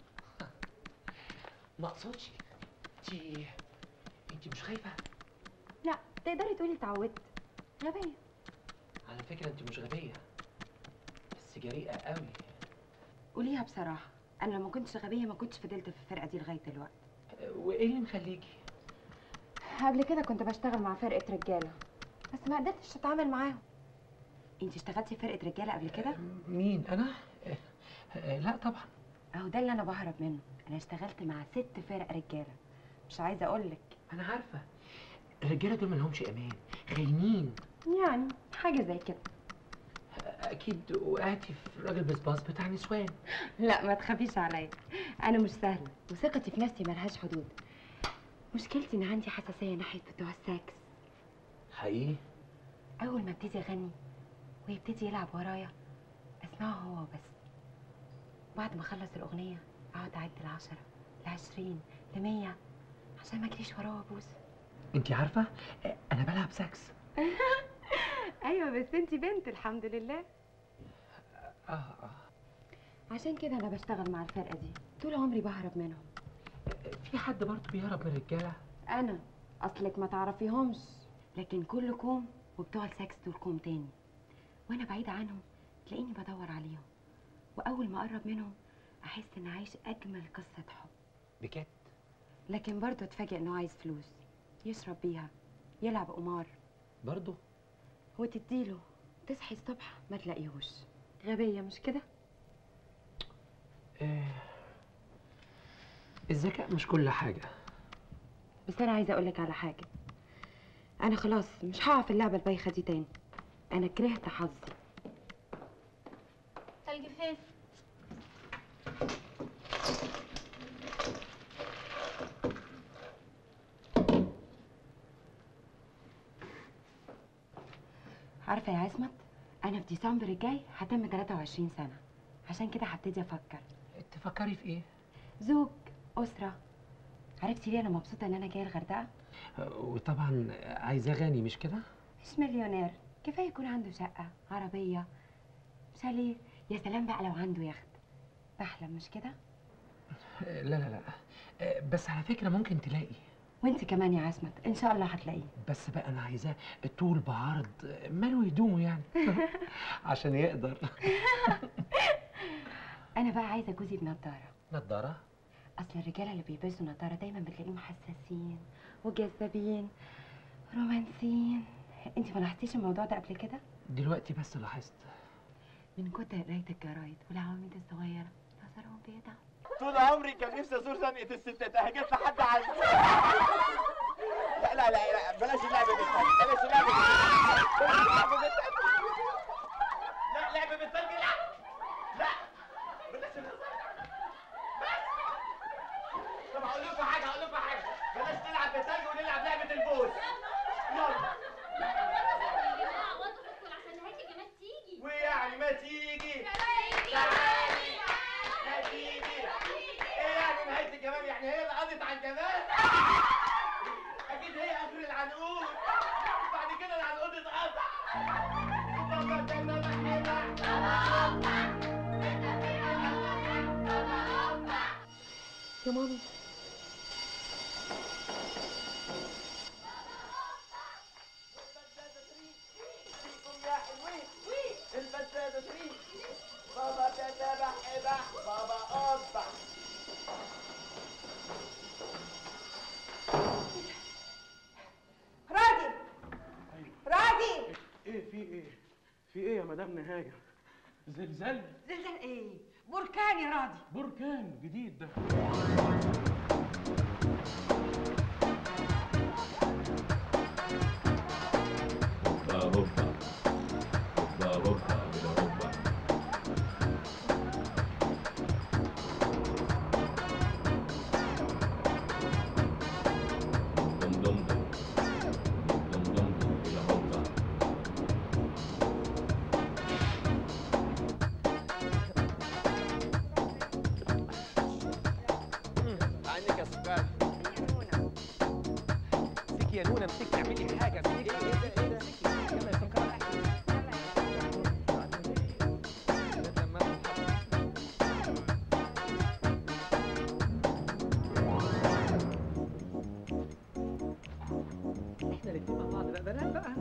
ما اقصدش انت انت مش خايفه لا تقدري تقولي اتعودت غبيه على فكره انت مش غبيه بس جريئه قوي قوليها بصراحه انا لو ما كنتش غبيه ما كنتش فضلت في الفرقه دي لغايه دلوقتي وايه اللي مخليكي قبل كده كنت بشتغل مع فرقه رجاله بس ما قدرتش اتعامل معاهم انت اشتغلتي في فرقه رجاله قبل كده مين انا آه، آه، لا طبعا اهو ده اللي انا بهرب منه انا اشتغلت مع ست فرق رجاله مش عايزه اقول لك انا عارفه آه، الرجاله دول مالهمش امان خاينين يعني حاجه زي كده اكيد وقعتي في راجل بسباس بتاع نسوان لا ما تخافيش عليا انا مش سهله وثقتي في نفسي ملهاش حدود مشكلتي ان عندي حساسيه ناحيه بتوع السكس حقيقي اول ما ابتدي اغني ويبتدي يلعب ورايا اسمعه هو بس بعد ما اخلص الاغنيه اقعد اعد العشرة لعشرين لمية عشان ما اجريش وراه وابوس انت عارفه آه، انا بلعب سكس ايوه بس انتي بنت الحمد لله اه اه عشان كده انا بشتغل مع الفرقه دي طول عمري بهرب منهم في حد برضه بيهرب من الرجاله انا اصلك ما تعرفيهمش لكن كل كوم وبتوع السكس دول كوم تاني وانا بعيده عنهم تلاقيني بدور عليهم واول ما اقرب منهم احس ان عايش اجمل قصه حب بجد لكن برضه اتفاجئ انه عايز فلوس يشرب بيها يلعب قمار برضه وتديله تصحي الصبح ما تلاقيهوش غبيه مش كده آه. الذكاء مش كل حاجه بس انا عايزه اقولك على حاجه انا خلاص مش هقع في اللعبه البايخه دي تاني انا كرهت حظي تلج فين عارفه يا عصمت انا في ديسمبر الجاي هتم 23 سنه عشان كده هبتدي افكر تفكري في ايه زوج اسره عرفتي ليه انا مبسوطه ان انا جايه الغردقه آه، وطبعا عايزاه غني مش كده مش مليونير كفايه يكون عنده شقه عربيه شاليه يا سلام بقى لو عنده يخت بحلم مش كده آه، لا لا لا آه، بس على فكره ممكن تلاقي وانت كمان يا عصمت ان شاء الله هتلاقيه بس بقى انا عايزاه طول بعرض آه، ماله هدومه يعني عشان يقدر انا بقى عايزه جوزي بنضاره نضاره اصل الرجاله اللي بيلبسوا نضاره دايما بتلاقيهم حساسين وجذابين رومانسيين انت ما لاحظتيش الموضوع ده قبل كده دلوقتي بس لاحظت من كتر قرايه الجرايد والعواميد الصغيره نظرهم بيضع طول عمري كان نفسي ازور زنقه الستات اهي جت لحد عندي لا لا لا لا بلاش اللعبه بالتلج بلاش اللعبه بالتلج بلاش اللعبه بالتلج لا لعبه بالتلج لا لا بلاش الهزار بس طب هقول لكم حاجه هقول لكم حاجه بلاش نلعب بالتلج ونلعب لعبه البوس يلا ويعني ما تيجي تعالي ما تيجي ايه يعني نهايه الجمال يعني هي اللي قضت على الجمال اكيد هي اخر العنقود بعد كده العنقود اتقطع بابا ده انا يا مامي البساتة تريد بابا تتبع ابح بابا اصبح راضي راضي ايه في ايه في ايه يا مدام نهايه زلزال زلزال ايه بركان يا راضي بركان جديد ده عنك يا سكر امسكي يا نونا امسكي اعملي حاجه امسكي ايه ده ايه ده يلا يا سكر احنا الاتنين مع بعض بقى بنات بقى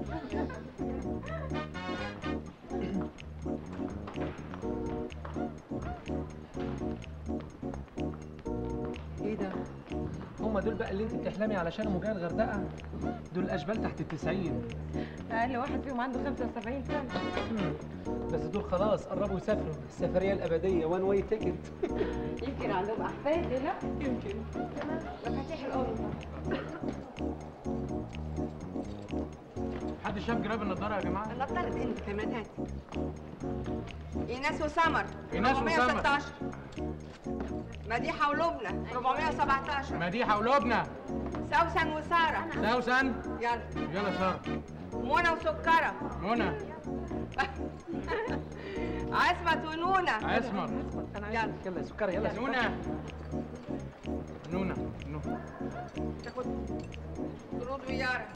ايه ده؟ هما دول بقى اللي انت بتحلمي علشانهم وجايه الغردقه؟ دول الاشبال تحت التسعين اقل واحد فيهم عنده 75 سنه مم. بس دول خلاص قربوا يسافروا السفريه الابديه وان واي تيكت يمكن عندهم احفاد لا يمكن مفاتيح الأوضة حد شاف جراب النضاره يا جماعه النضاره انت كمان هات ايناس وسمر إيناس وسمر. 416 مديحه ولبنى 417 مديحه ولبنى سوسن وساره سوسن يلا يلا ساره منى وسكره منى عصمت ونونه عصمت يلا يلا سكر يلا نونا نونا نونا تاخد رود ويارا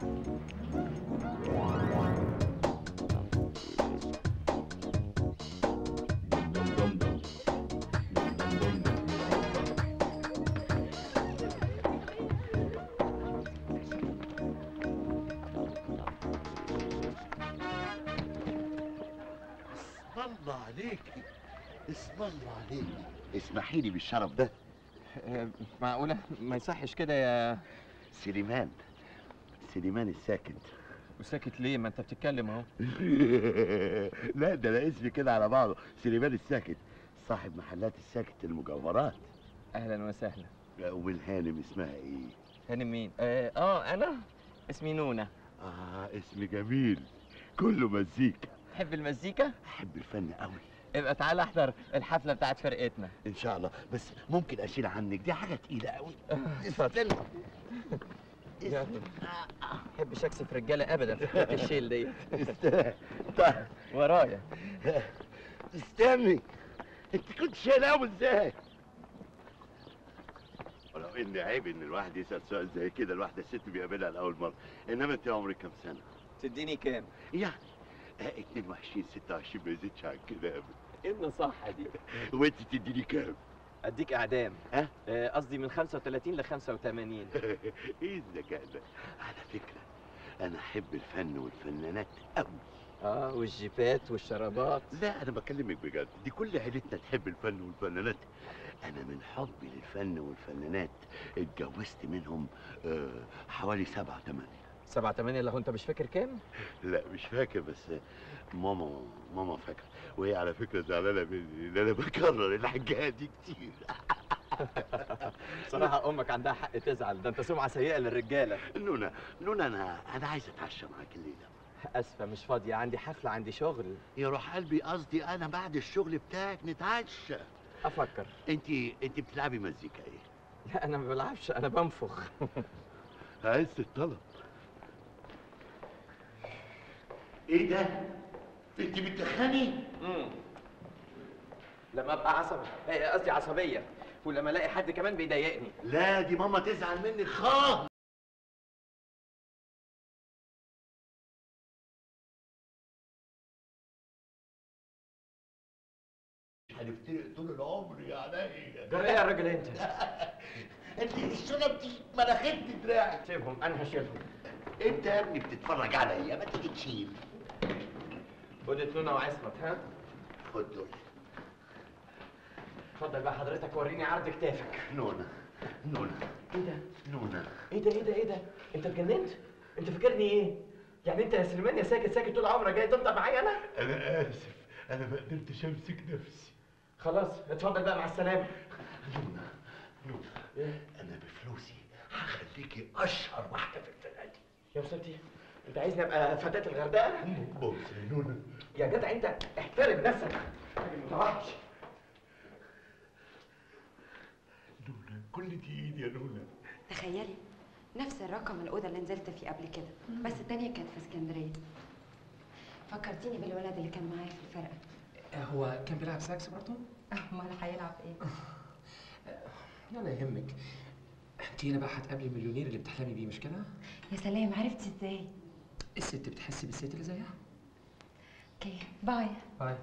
اسم الله عليكي اسم الله عليكي اسمحي لي بالشرف ده معقولة ما يصحش كده يا سليمان سليمان الساكت وساكت ليه ما انت بتتكلم اهو لا ده انا اسمي كده على بعضه سليمان الساكت صاحب محلات الساكت المجوهرات اهلا وسهلا والهانم اسمها ايه هانم مين اه, آه انا اسمي نونا اه اسم جميل كله مزيكا تحب المزيكا احب الفن قوي يبقى تعالى احضر الحفلة بتاعت فرقتنا ان شاء الله بس ممكن اشيل عنك دي حاجه تقيله قوي اتفضل ما بحبش اكسف رجاله ابدا في حكايه الشيل دي طيب ورايا استني انت كنت شايل قوي ازاي ولو ان عيب ان الواحد يسال سؤال زي كده الواحده ست بيقابلها لاول مره انما انت عمرك كام سنه تديني كام يعني آه 22 26 ما يزيدش عن كده ابدا ايه النصاحه دي وانت تديني كام اديك اعدام ها آه، قصدي من 35 ل 85 ايه الذكاء ده على فكره انا احب الفن والفنانات قوي اه والجيبات والشرابات لا انا بكلمك بجد دي كل عيلتنا تحب الفن والفنانات انا من حبي للفن والفنانات اتجوزت منهم آه حوالي سبعة تمانية سبعة تمانية لو انت مش فاكر كام لا مش فاكر بس ماما ماما فاكره وهي على فكره زعلانه مني ان انا بكرر الحاجات دي كتير صراحة امك عندها حق تزعل ده انت سمعة سيئة للرجالة نونا نونا انا انا عايز اتعشى معاك الليله اسفة مش فاضية عندي حفلة عندي شغل يا روح قلبي قصدي انا بعد الشغل بتاعك نتعشى افكر انت انت بتلعبي مزيكا ايه لا انا ما بلعبش انا بنفخ عايز الطلب ايه ده انت بتدخني امم لما ابقى عصبي آه، قصدي عصبية ولما الاقي حد كمان بيضايقني لا دي ماما تزعل منك خالص هنفترق طول العمر يا عينيا جرى ايه يا راجل انت؟ انت الشنط دي مناخيرتي دراعي سيبهم انا هشيلهم انت يا ابني بتتفرج عليا ما تيجي تشيل خد نونا وعصمت ها خد دول اتفضل بقى حضرتك وريني عرض كتافك نونا نونا ايه ده؟ نونا ايه ده ايه ده ايه ده؟ انت اتجننت؟ انت فاكرني ايه؟ يعني انت يا سليمان يا ساكت ساكت طول عمرك جاي تفضل معايا انا؟ انا اسف انا ما قدرتش امسك نفسي خلاص اتفضل بقى مع السلامة نونا نونا انا بفلوسي هخليكي اشهر واحده في الفرقه دي يا وصلتي انت عايزني ابقى فتاة الغردقة؟ بص يا نونا يا جدع انت احترم نفسك راجل متوحش نونا كل دي ايدي يا نونا تخيلي نفس الرقم الأوضة اللي نزلت فيه قبل كده بس التانية كانت في اسكندرية فكرتيني بالولد اللي كان معايا في الفرقة هو كان بيلعب ساكس برضه؟ امال هيلعب ايه؟ ولا يهمك انت هنا بقى هتقابلي المليونير اللي بتحلمي بيه مش كده؟ يا سلام عرفتي ازاي؟ الست بتحسي بالست اللي زيها؟ اوكي باي باي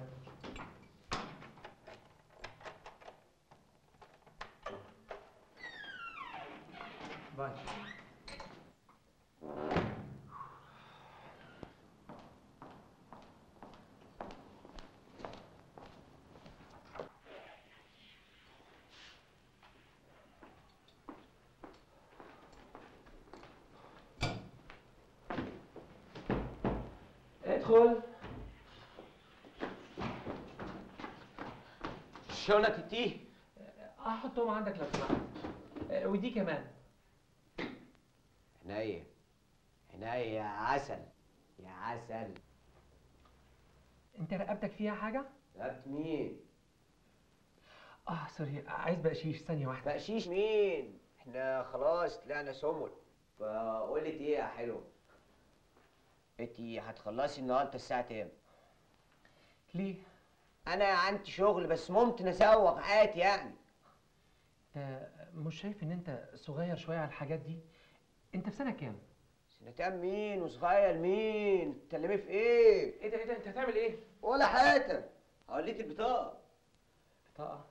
باي ادخل شنط التيه احطهم عندك لو سمحت آه، ودي كمان عينيا عينيا يا عسل يا عسل انت رقبتك فيها حاجه رقبت مين اه سوري عايز بقشيش ثانيه واحده بقشيش مين احنا خلاص طلعنا سمر فقول لي ايه يا حلو انتي هتخلصي النهارده الساعه كام ليه انا عندي شغل بس ممكن اسوق عادي يعني انت مش شايف ان انت صغير شويه على الحاجات دي انت في سنه كام سنة كام مين وصغير مين بتتكلمي في ايه ايه ده ايه ده انت هتعمل ايه ولا حاجه هوريك البطاقه بطاقه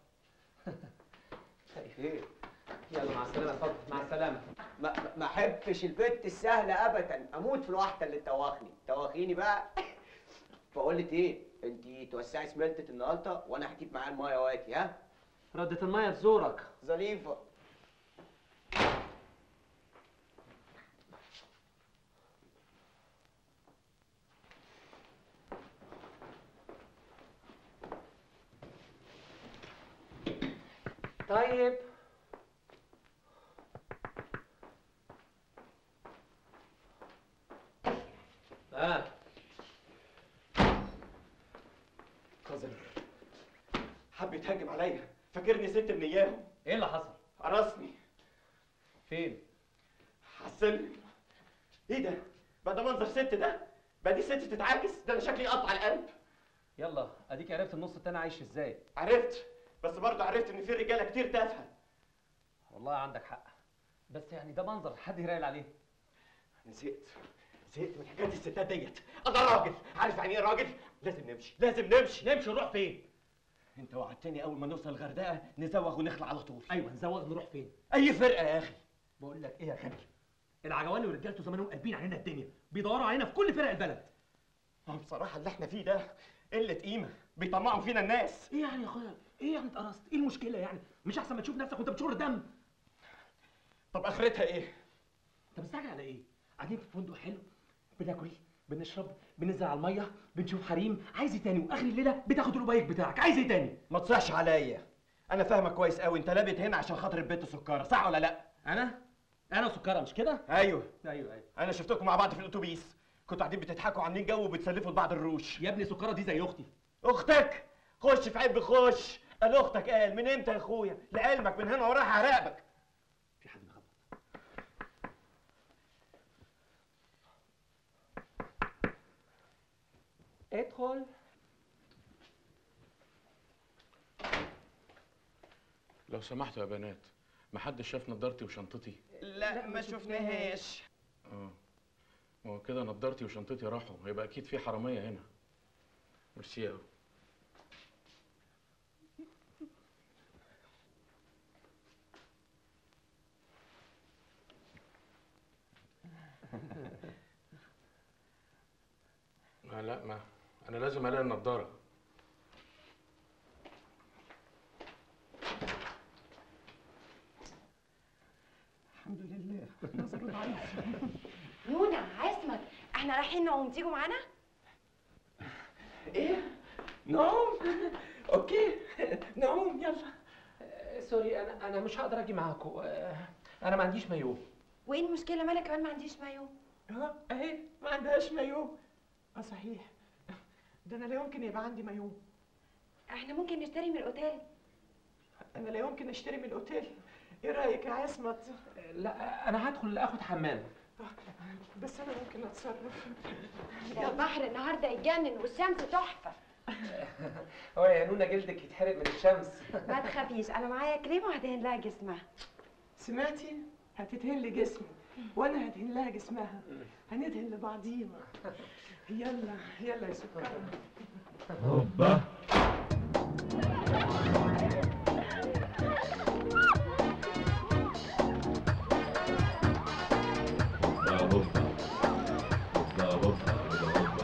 ايه يلا مع السلامه اتفضل مع السلامه ما ما- ما احبش البنت السهله ابدا اموت في الواحده اللي تواخني تواخيني بقى بقول لك ايه انت توسعي سمنتة النهارده وانا هجيب معايا المايه واتي ها ردة الميه في زورك ظريفه طيب اه قذر حب يتهجم عليا فاكرني ست من اياهم ايه اللي حصل قرصني فين حسن ايه ده بقى ده منظر ست ده بقى دي ست تتعاكس ده انا شكلي يقطع القلب يلا اديك عرفت النص التاني عايش ازاي عرفت بس برضه عرفت ان في رجاله كتير تافهه والله عندك حق بس يعني ده منظر حد يراقل عليه انا زهقت زهقت من حكايه الستات ديت انا راجل عارف يعني ايه راجل لازم نمشي لازم نمشي نمشي نروح فين انت وعدتني اول ما نوصل الغردقه نزوغ ونخلع على طول ايوه نزوغ نروح فين اي فرقه يا اخي بقول لك ايه يا خالد العجواني ورجالته زمانهم قلبين علينا الدنيا بيدوروا علينا في كل فرق البلد ما هو بصراحه اللي احنا فيه ده قله قيمه بيطمعوا فينا الناس ايه يعني يا اخويا ايه يعني اتقرصت ايه المشكله يعني مش احسن ما تشوف نفسك وانت بتشر دم طب اخرتها ايه انت مستعجل على ايه قاعدين في فندق حلو بناكل بنشرب بننزل على الميه بنشوف حريم عايز ايه تاني واخر الليله بتاخد الاوبايك بتاعك عايز ايه تاني ما تصحش عليا انا فاهمك كويس قوي انت لابت هنا عشان خاطر البنت سكاره صح ولا لا انا انا سكره مش كده ايوه ايوه ايوه انا شفتكم مع بعض في الاتوبيس كنتوا قاعدين بتضحكوا عاملين جو وبتسلفوا لبعض الروش يا ابني سكره دي زي اختي اختك خش في عيب خش قال اختك قال من امتى يا اخويا لعلمك من هنا ورايح هراقبك في حد مخبط ادخل لو سمحتوا يا بنات محدش شاف نضارتي وشنطتي لا ما شفناهاش اه ما هو كده نضارتي وشنطتي راحوا هيبقى اكيد في حراميه هنا ميرسي قوي ما لا ما انا لازم الاقي النضاره الحمد لله نظر ضعيف نونا عصمت احنا رايحين نعوم تيجوا معانا ايه نعوم اوكي نعوم يلا سوري انا انا مش هقدر اجي معاكم آه، انا ما عنديش مايو وايه المشكله ما انا كمان ما عنديش مايو اه اهي ما عندهاش مايو اه صحيح ده انا لا يمكن يبقى عندي مايو احنا ممكن نشتري من الاوتيل انا لا يمكن اشتري من الاوتيل ايه رايك يا عصمت لا انا هدخل اخد حمام بس انا ممكن اتصرف ده البحر النهارده يتجنن والشمس تحفه هو يا نونا جلدك يتحرق من الشمس ما تخافيش انا معايا كريم وهدهن لها جسمها سمعتي هتدهن لي جسمي وانا هدهن لها جسمها هندهن لبعضينا يلا يلا يا سكر هوبا هوبا هوبا هوبا هوبا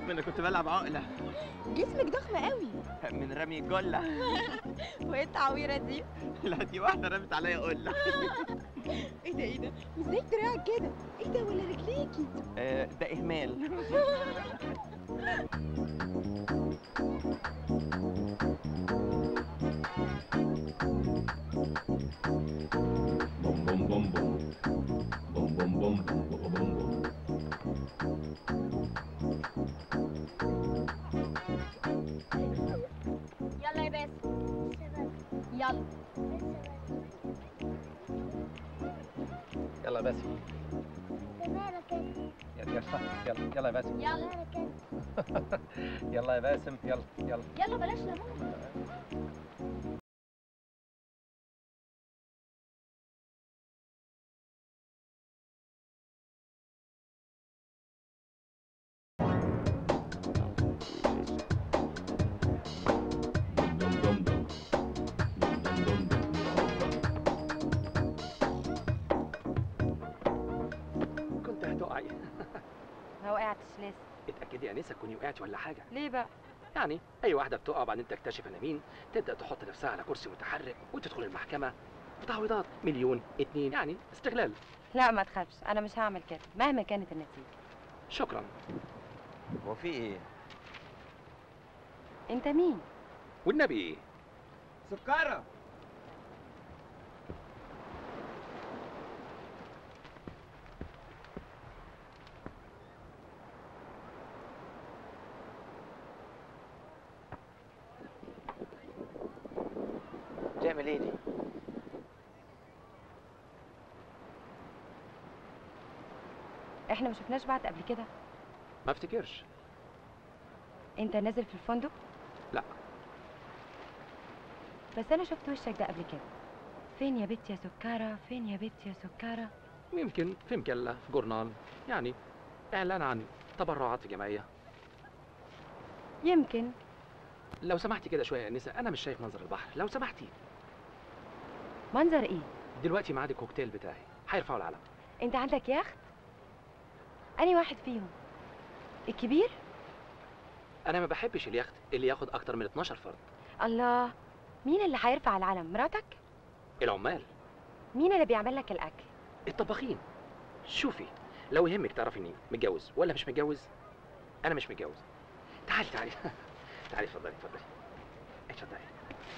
ما انا كنت بلعب عقله جسمك ضخم قوي من رمي الجله وايه التعويره دي لا دي واحده رمت عليا قله ايه ده ايه ده ازاي دراعك كده ايه ده ولا رجليكي آه، ده اهمال بوم بوم بوم بوم بوم بوم بوم بوم بوم بوم يلا يا باسم يلا يلا يا باسم يلا يلا يلا يلا يا باسم يلا يلا يا باسم يلا يلا يلا بلاش ليمون كنت هتقعي ما وقعتش لسه اتاكدي يا انسه تكوني وقعتي ولا حاجه ليه بقى يعني اي واحده بتقع وبعدين تكتشف انا مين تبدا تحط نفسها على كرسي متحرك وتدخل المحكمه وتعويضات مليون اتنين يعني استغلال لا ما تخافش انا مش هعمل كده مهما كانت النتيجه شكرا هو في ايه انت مين والنبي ايه سكره تعمل ايه دي احنا ما شفناش بعض قبل كده ما افتكرش انت نازل في الفندق لا بس انا شفت وشك ده قبل كده فين يا بت يا سكارة فين يا بت يا سكارة يمكن في مجله في جورنال يعني اعلان عن تبرعات في جمعيه يمكن لو سمحتي كده شويه يا انسه انا مش شايف منظر البحر لو سمحتي منظر ايه دلوقتي ميعاد الكوكتيل بتاعي هيرفعوا العلم انت عندك يخت اني واحد فيهم الكبير انا ما بحبش اليخت اللي ياخد اكتر من 12 فرد الله مين اللي هيرفع العلم مراتك العمال مين اللي بيعمل لك الاكل الطباخين شوفي لو يهمك تعرفيني متجوز ولا مش متجوز انا مش متجوز تعالي تعالي تعالي اتفضلي اتفضلي اتفضلي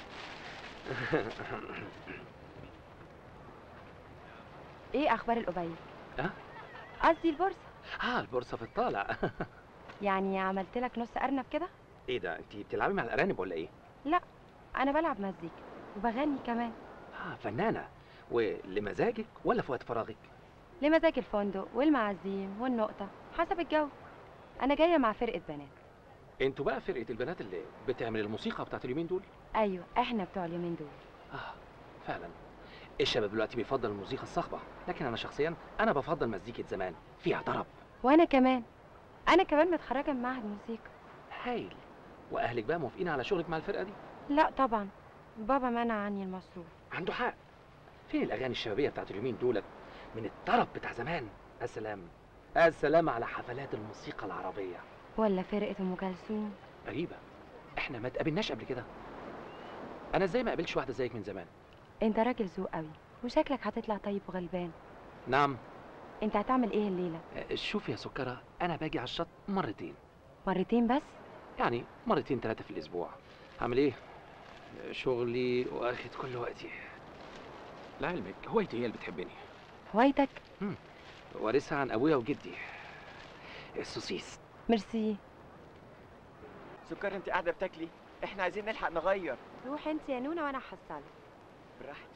ايه اخبار القبيل ها قصدي البورصه اه البورصه في الطالع يعني عملت لك نص ارنب كده ايه ده انت بتلعبي مع الارانب ولا ايه لا انا بلعب مزيكا وبغني كمان اه فنانه ولمزاجك ولا في وقت فراغك لمزاج الفندق والمعازيم والنقطه حسب الجو انا جايه مع فرقه بنات انتوا بقى فرقه البنات اللي بتعمل الموسيقى بتاعت اليومين دول ايوه احنا بتوع اليومين دول اه فعلا الشباب دلوقتي بيفضل الموسيقى الصاخبه لكن انا شخصيا انا بفضل مزيكه زمان فيها طرب وانا كمان انا كمان متخرجه من معهد موسيقى هايل واهلك بقى موافقين على شغلك مع الفرقه دي لا طبعا بابا منع عني المصروف عنده حق فين الاغاني الشبابيه بتاعت اليومين دولت من الطرب بتاع زمان السلام السلام على حفلات الموسيقى العربيه ولا فرقه ام كلثوم غريبه احنا ما تقابلناش قبل كده انا ازاي ما قابلتش واحده زيك من زمان انت راجل ذوق قوي وشكلك هتطلع طيب وغلبان نعم انت هتعمل ايه الليله آه، شوف يا سكره انا باجي على الشط مرتين مرتين بس يعني مرتين ثلاثه في الاسبوع هعمل ايه آه، شغلي واخد كل وقتي لعلمك هوايتي هي اللي بتحبني هوايتك وارثها عن ابويا وجدي السوسيس ميرسي سكر انت قاعده بتاكلي احنا عايزين نلحق نغير روح انت يا نونه وانا هحصلك براحتك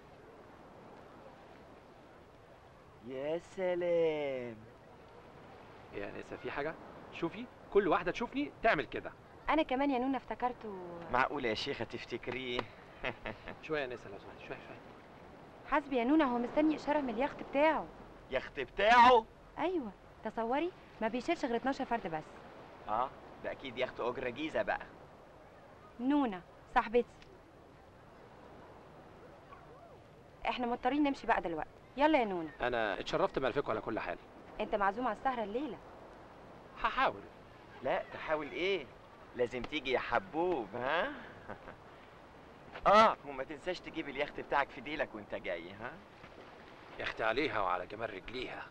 يا سلام يا نسا في حاجه شوفي كل واحده تشوفني تعمل كده انا كمان يا نونه افتكرته معقولة يا شيخة تفتكريه شويه يا نسا لو سمحت شويه شويه حسبي يا نونه هو مستني اشاره من اليخت بتاعه يخت بتاعه ايوه تصوري ما بيشيلش غير 12 فرد بس اه ده اكيد يخت اجرة جيزة بقى نونه صاحبتي احنا مضطرين نمشي بقى دلوقتي يلا يا نونه انا اتشرفت بمعرفتكم على كل حال انت معزوم على السهره الليله هحاول لا تحاول ايه لازم تيجي يا حبوب ها اه وما تنساش تجيب اليخت بتاعك في ديلك وانت جاي ها يختي عليها وعلى جمال رجليها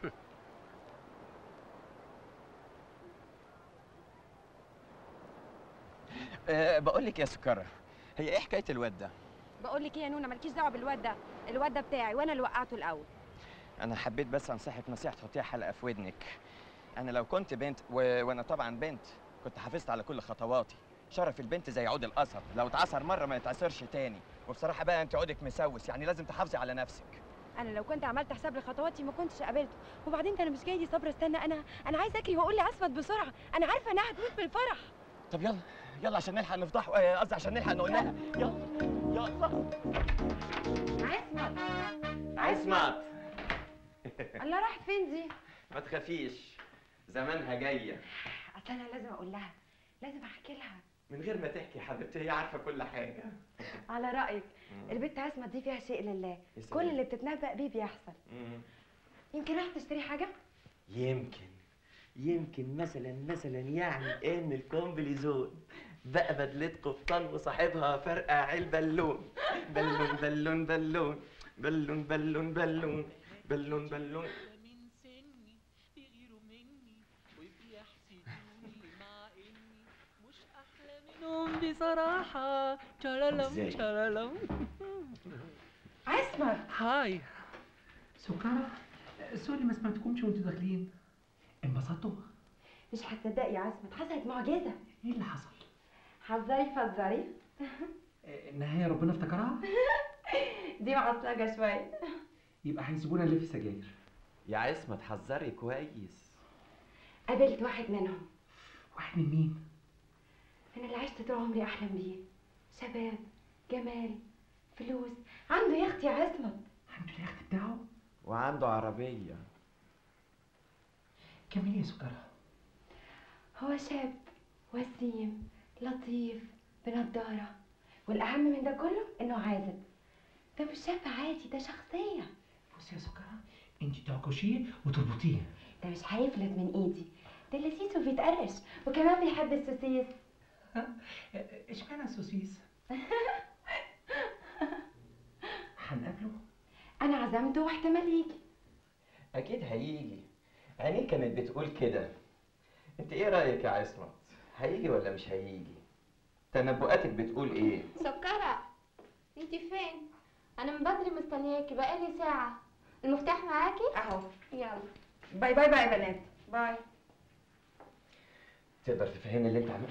أه بقول لك يا سكرة هي ايه حكايه الواد ده بقول لك ايه يا نونا مالكيش دعوه بالواد ده الواد ده بتاعي وانا اللي وقعته الاول انا حبيت بس انصحك نصيحه تحطيها حلقه في ودنك انا لو كنت بنت و... وانا طبعا بنت كنت حافظت على كل خطواتي شرف البنت زي عود القصب لو اتعصر مره ما يتعصرش تاني وبصراحه بقى انت عودك مسوس يعني لازم تحافظي على نفسك انا لو كنت عملت حساب لخطواتي ما كنتش قابلته وبعدين انت انا مش جاي لي صبر استنى انا انا عايز اجري واقول لي اسفت بسرعه انا عارفه انها هتموت من الفرح طب يلا يلا عشان نلحق نفضحه آه، قصدي عشان نلحق نقول لها يلا يلا عصمت عصمت الله راحت فين دي ما تخافيش زمانها جايه اصل انا لازم اقول لها لازم احكي لها من غير ما تحكي يا حبيبتي هي عارفه كل حاجه على رايك البنت عصمت دي فيها شيء لله يا سلام. كل اللي بتتنبأ بيه بيحصل يمكن راح تشتري حاجه يمكن يمكن مثلا مثلا يعني ان الكومبليزون بقى بدلة قبطان وصاحبها فرقع البالون بالون بالون بالون بالون بالون بالون بالون بالون منهم بصراحة تشالالم إزاي؟ تشالالم عصمت هاي سكرة سوري ما سمعتكمش وانتوا داخلين انبسطتوا؟ مش هتصدقي يا عصمت حصلت معجزه ايه اللي حصل؟ حذري فذري النهاية ربنا افتكرها؟ دي معصلجه شويه يبقى هيسيبونا نلف سجاير يا عصمت حذري كويس قابلت واحد منهم واحد من مين؟ انا اللي عشت طول عمري احلم بيه شباب جمال فلوس عنده يخت يا عصمت عنده اليخت بتاعه؟ وعنده عربية كملي يا سكرة هو شاب وسيم لطيف بنضارة والأهم من ده كله إنه عازب ده مش شاب عادي ده شخصية بصي يا سكرة انت تعكشيه وتربطيه ده مش هيفلت من إيدي ده لذيذ وبيتقرش وكمان بيحب السوسيس اشمعنى السوسيس؟ هنقابله؟ أنا عزمته واحتمال يجي أكيد هيجي عينيه كانت بتقول كده أنت إيه رأيك يا عصمت؟ هيجي ولا مش هيجي؟ تنبؤاتك بتقول إيه؟ سكرة انتي فين؟ انا من بدري مستنياكي بقالي ساعة المفتاح معاكي؟ اهو يلا باي باي باي يا بنات باي تقدر تفهمني اللي أنت عملته؟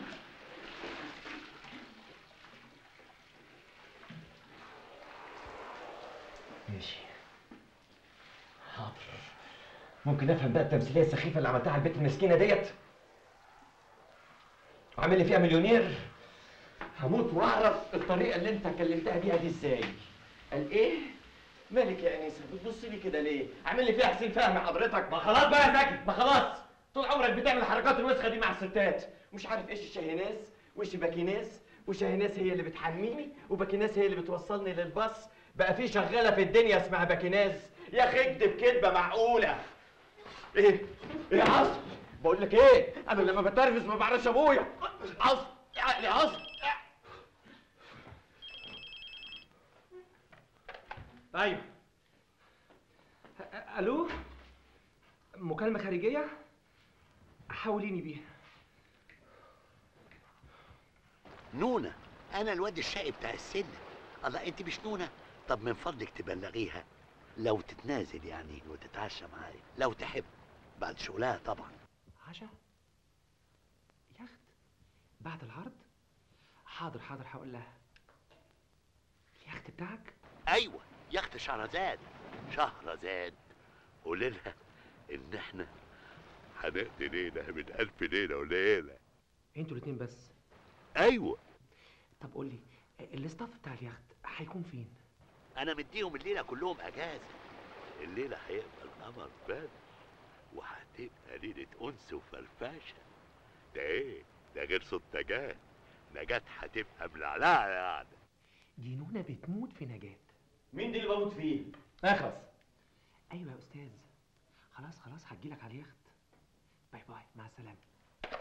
ماشي حاضر ممكن افهم بقى التمثيليه السخيفه اللي عملتها على البنت المسكينه ديت عامل لي فيها مليونير هموت واعرف الطريقه اللي انت كلمتها بيها دي ازاي قال ايه مالك يا انسه بتبص لي كده ليه عامل لي فيها حسين فهمي حضرتك ما خلاص بقى يا ساكت ما خلاص طول عمرك بتعمل الحركات الوسخه دي مع الستات مش عارف ايش الشاهيناز وايش باكيناز وشاهيناز هي اللي بتحميني وباكيناز هي اللي بتوصلني للباص بقى في شغاله في الدنيا اسمها باكيناز يا اخي اكدب كدبه معقوله ايه ايه يا عصر بقول لك ايه انا لما بتنرفز ما بعرفش ابويا عصر يا عصر ايوه أ- الو مكالمة خارجية حاوليني بيها نونة أنا الواد الشقي بتاع السن الله أنت مش نونة طب من فضلك تبلغيها لو تتنازل يعني وتتعشى معايا لو تحب بعد شغلها طبعا عشا يخت بعد العرض حاضر حاضر هقول لها اليخت بتاعك أيوة يخت شهرزاد شهرزاد قولي لها إن إحنا هنقضي ليلة من ألف ليلة وليلة انتوا الاتنين بس أيوة طب قول لي الاستاف بتاع اليخت هيكون فين أنا مديهم الليلة كلهم أجازة الليلة هيبقى القمر بدر وهتبقى ليلة أنس وفرفشة ده إيه؟ ده غير صوت نجاة نجاة هتبقى ملعلعة يعني دي نونة بتموت في نجاة مين دي اللي بموت فيه؟ اخلص ايوه يا استاذ خلاص خلاص هجيلك على اليخت باي باي مع السلامة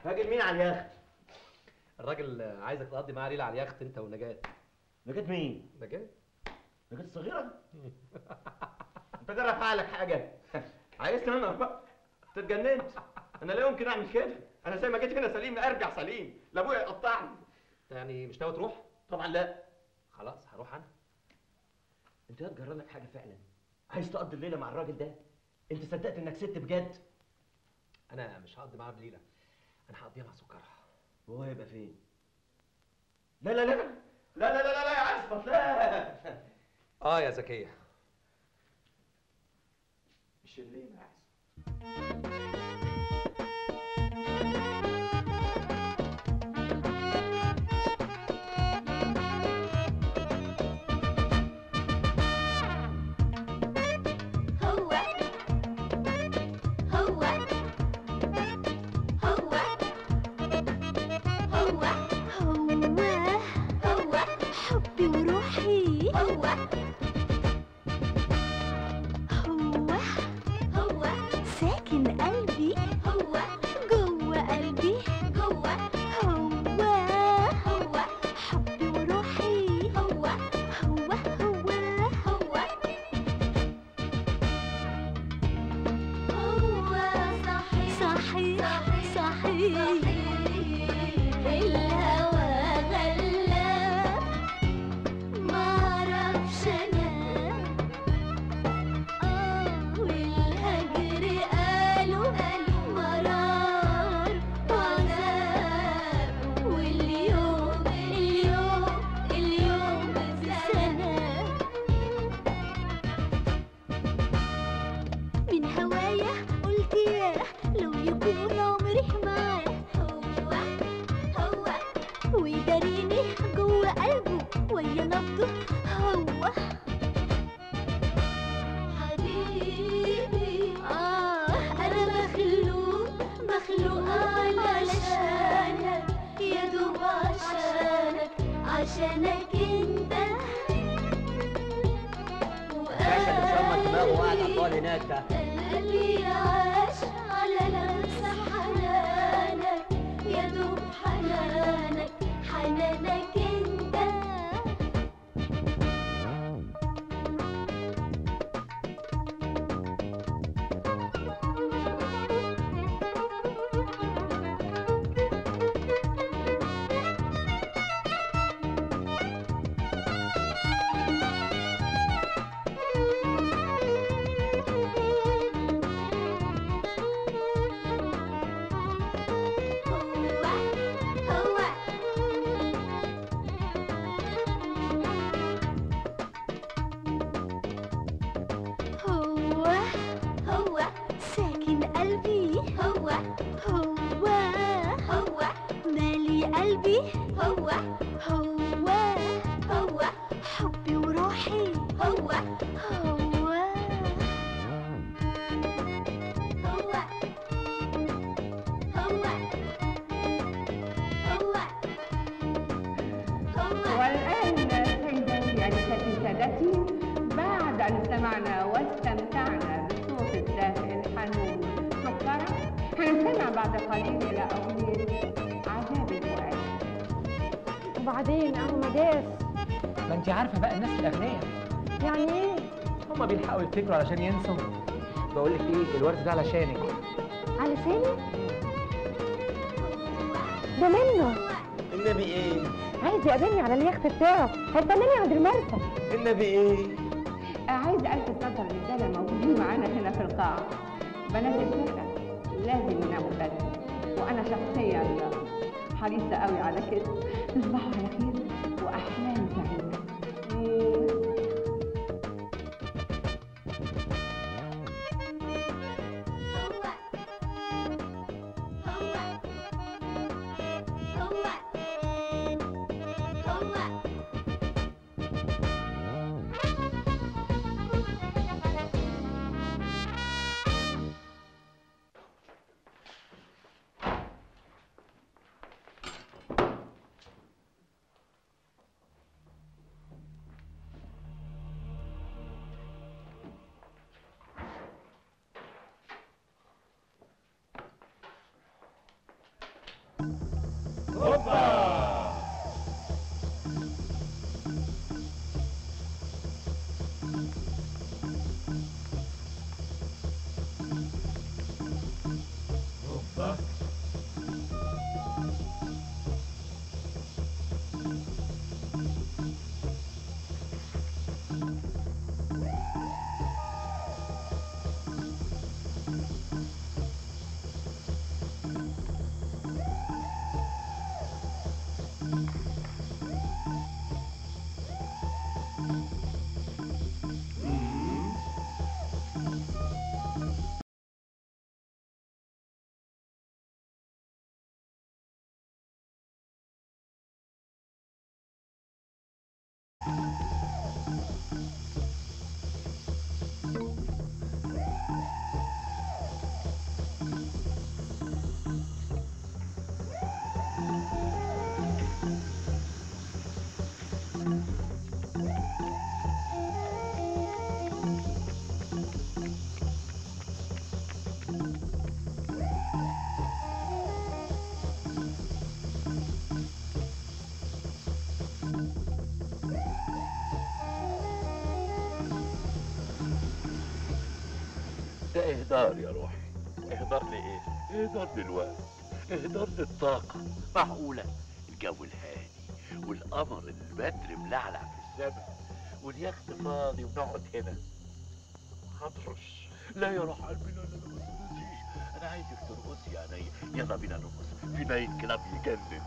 راجل مين على اليخت الراجل عايزك تقضي معاه ليله على اليخت انت ونجاة نجاة مين نجاة نجاة الصغيرة انت جرى فعلك حاجة عايزني انا بقى انت اتجننت انا لا يمكن اعمل كده انا زي ما جيت هنا سليم ارجع سليم لا ابويا يقطعني انت يعني مش ناوي تروح طبعا لا خلاص هروح انا انت يا جرى لك حاجة فعلا عايز تقضي الليلة مع الراجل ده انت صدقت انك ست بجد انا مش هقضي معاه بليله انا هقضيها مع سكرها وهو هيبقى فين لا لا لا لا لا لا لا, لا يا عصمت لا اه يا زكيه مش الليلة يا عصمت هو هو هو هو هو هو حبي وروحي هو هو هو ساكن قلبي هو جوه قلبي جوه هو هو حبي وروحي هو هو هو هو هو صحيح صحيح صحيح الهوى غلاب معرفش انام اه والهجر قالوا مرار وعذاب واليوم اليوم اليوم سنه من هوايا قلت ياه لو يكون عمري معاه هو هو ويداريني جوه قلبه ويا نبضه هو حبيبي اه انا مخلوق مخلوق علشانك يا دوب عشانك عشانك انت باشا اللي شرمك دماغه وقاعد على الطوال هناك ده قلبي عاش على لمسة حنانك يا دوب حنانك حنانك انت هو هو هو ساكن قلبي هو هو هو مالي قلبي هو هو هو حبي وروحي هو هو هو هو هو والآن سيدي أنساتي سادتي بعد أن سمعنا واستمتعنا بصوت الدافئ الحنون سكرة هنستمع بعد قليل إلى أغنية عذاب الفؤاد وبعدين اهو مجاز ما انت عارفه بقى الناس الاغنياء يعني ايه هما بيلحقوا يفتكروا علشان ينسوا بقول لك ايه الورد ده علشانك علشاني ده منه النبي ايه عايز يقابلني على اليخت بتاعه هيستناني عند المرسى النبي ايه عايز ألفت نظر الرجالة موجودين معانا هنا في القاعة بنات الفرقة لازم يناموا بدري وأنا شخصيا حريصة قوي على كده تصبحوا على خير وأحلام سعيدة هوبا هوبا ده اهدار يا روحي اهدار لايه؟ اهدار للوقت اهدار للطاقة معقولة الجو الهادي والقمر البدر ملعلع في السماء واليخت فاضي ونقعد هنا هطرش لا يا روح قلبي لا لا لا ما ترقصيش انا عايزك ترقصي يا عينيا يلا بينا نرقص في نايت كلاب يجنن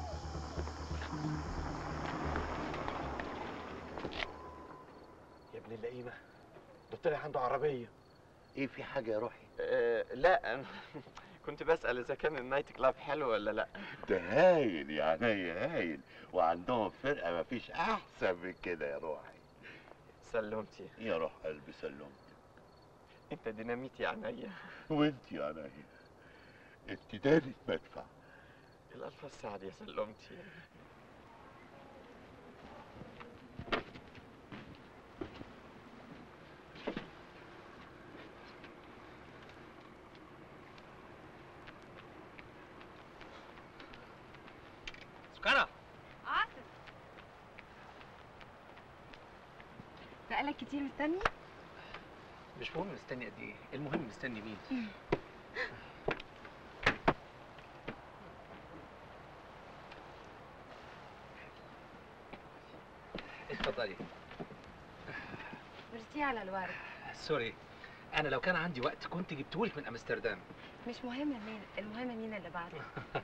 يا ابن اللئيمه ده طلع عنده عربيه ايه في حاجه يا روحي أه لا أنا كنت بسال اذا كان النايت كلاب حلو ولا لا ده هايل يا عينيا هايل وعندهم فرقة مفيش أحسن من كده يا روحي سلمتي يا روح قلبي سلمت انت ديناميت يا عينيا وانت يا عينيا انت دانة مدفع الالف السعد يا سلمتي سكرة عاطف بقالك كتير مستني مش مهم مستني قد ايه المهم مستني مين اتفضلي ميرسي على الورد سوري انا لو كان عندي وقت كنت جبتهولك من امستردام مش مهم مين المهم مين اللي بعده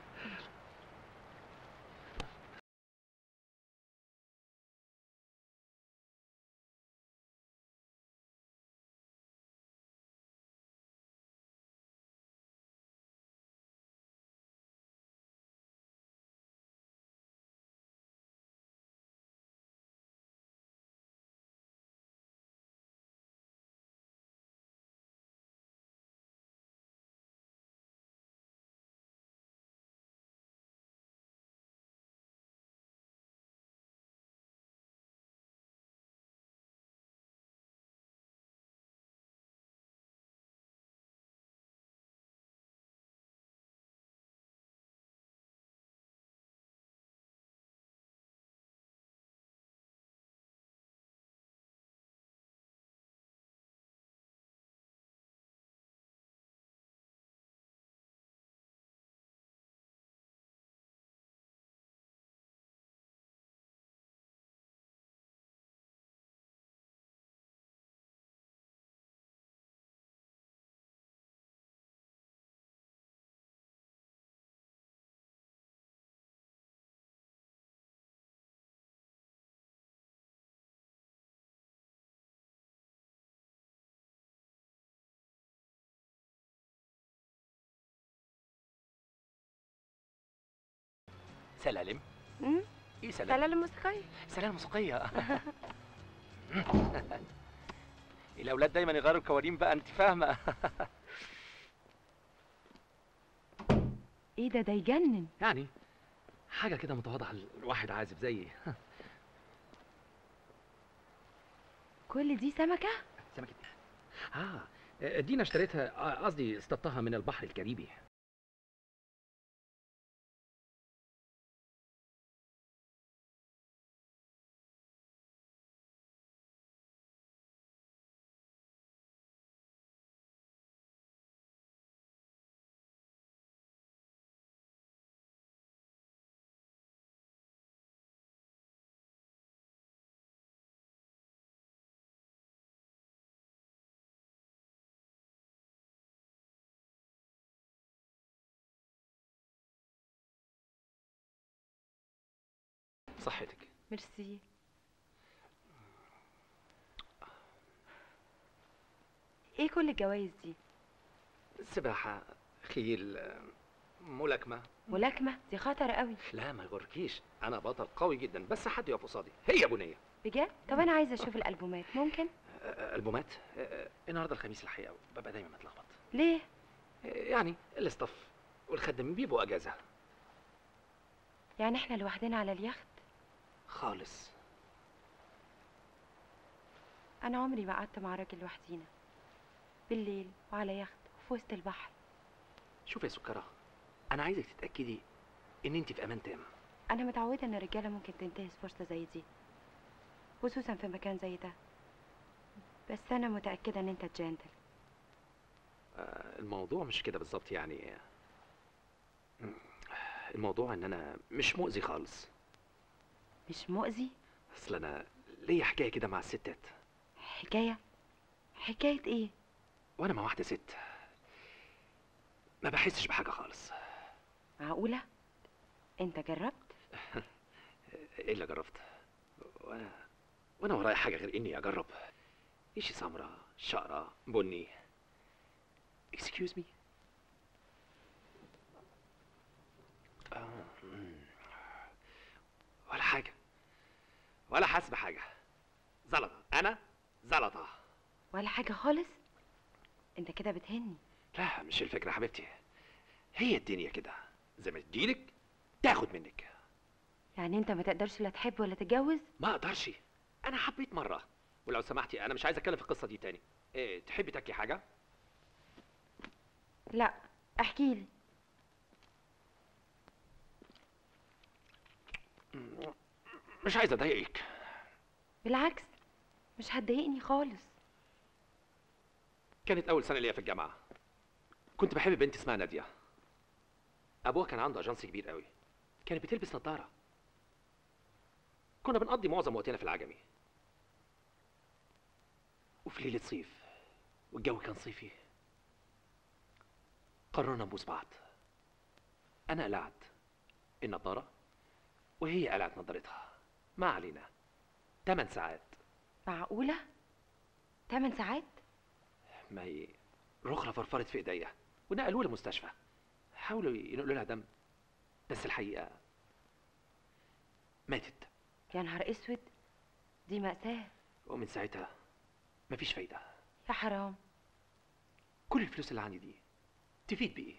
سلالم امم ايه سلالم سلالم موسيقية سلالم موسيقيه الاولاد دايما يغيروا الكوارين بقى انت فاهمه ايه ده ده يجنن يعني حاجه كده متواضعه الواحد عازب زيي كل دي سمكة سمكه اه دينا اشتريتها آه، قصدي اصطدتها من البحر الكاريبي صحتك ميرسي ايه كل الجوايز دي سباحة خيل ملاكمة ملاكمة دي خطر قوي لا ما يغركيش انا بطل قوي جدا بس حد يقف قصادي هي بنية بجد طب انا عايزه اشوف الالبومات ممكن آه، البومات آه، النهارده الخميس الحقيقة ببقى دايما متلخبط ليه آه، يعني الاستاف والخدامين بيبقوا اجازة يعني احنا لوحدنا على اليخت خالص انا عمري ما قعدت مع راجل لوحدينا بالليل وعلى يخت وفي وسط البحر شوفي يا سكرة انا عايزك تتأكدي ان انت في امان تام انا متعوده ان الرجاله ممكن تنتهز فرصه زي دي خصوصا في مكان زي ده بس انا متاكده ان انت جنتل آه، الموضوع مش كده بالظبط يعني مم، الموضوع ان انا مش مؤذي خالص مش مؤذي اصل انا ليا حكايه كده مع الستات حكايه حكايه ايه وانا مع واحده ست ما بحسش بحاجه خالص معقوله انت جربت ايه اللي جربت وانا وانا ورايا حاجه غير اني اجرب ايشي سمراء شقرة بني excuse me آه، مم. ولا حاجه ولا حاسس بحاجه زلطه انا زلطه ولا حاجه خالص انت كده بتهني لا مش الفكره يا حبيبتي هي الدنيا كده زي ما تجيلك تاخد منك يعني انت ما تقدرش لا تحب ولا تتجوز ما اقدرش انا حبيت مره ولو سمحتي انا مش عايز اتكلم في القصه دي تاني إيه تحبي تاكلي حاجه لا احكي لي مش عايز اضايقك بالعكس مش هتضايقني خالص كانت اول سنه ليا في الجامعه كنت بحب بنت اسمها ناديه ابوها كان عنده اجنس كبير قوي كانت بتلبس نظاره كنا بنقضي معظم وقتنا في العجمي وفي ليله صيف والجو كان صيفي قررنا نبوس بعض انا قلعت النضاره وهي قلعت نضارتها ما علينا 8 ساعات معقوله 8 ساعات ما هي رخرة فرفرت في ايديا ونقلوها المستشفى حاولوا ينقلوا لها دم بس الحقيقة ماتت يا نهار اسود دي مأساة ومن ساعتها مفيش فايدة يا حرام كل الفلوس اللي عندي دي تفيد بإيه؟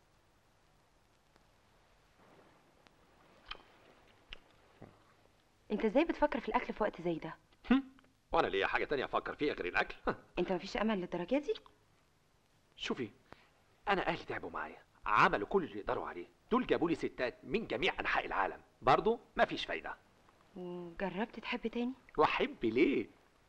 انت ازاي بتفكر في الاكل في وقت زي ده وأنا ليا حاجة تانية أفكر فيها غير الأكل انت مفيش امل للدرجه دي شوفي أنا أهلي تعبوا معايا عملوا كل اللي يقدروا عليه دول جابوا لي ستات من جميع أنحاء العالم برضه مفيش فايدة وجربت تحب تاني وأحب ليه؟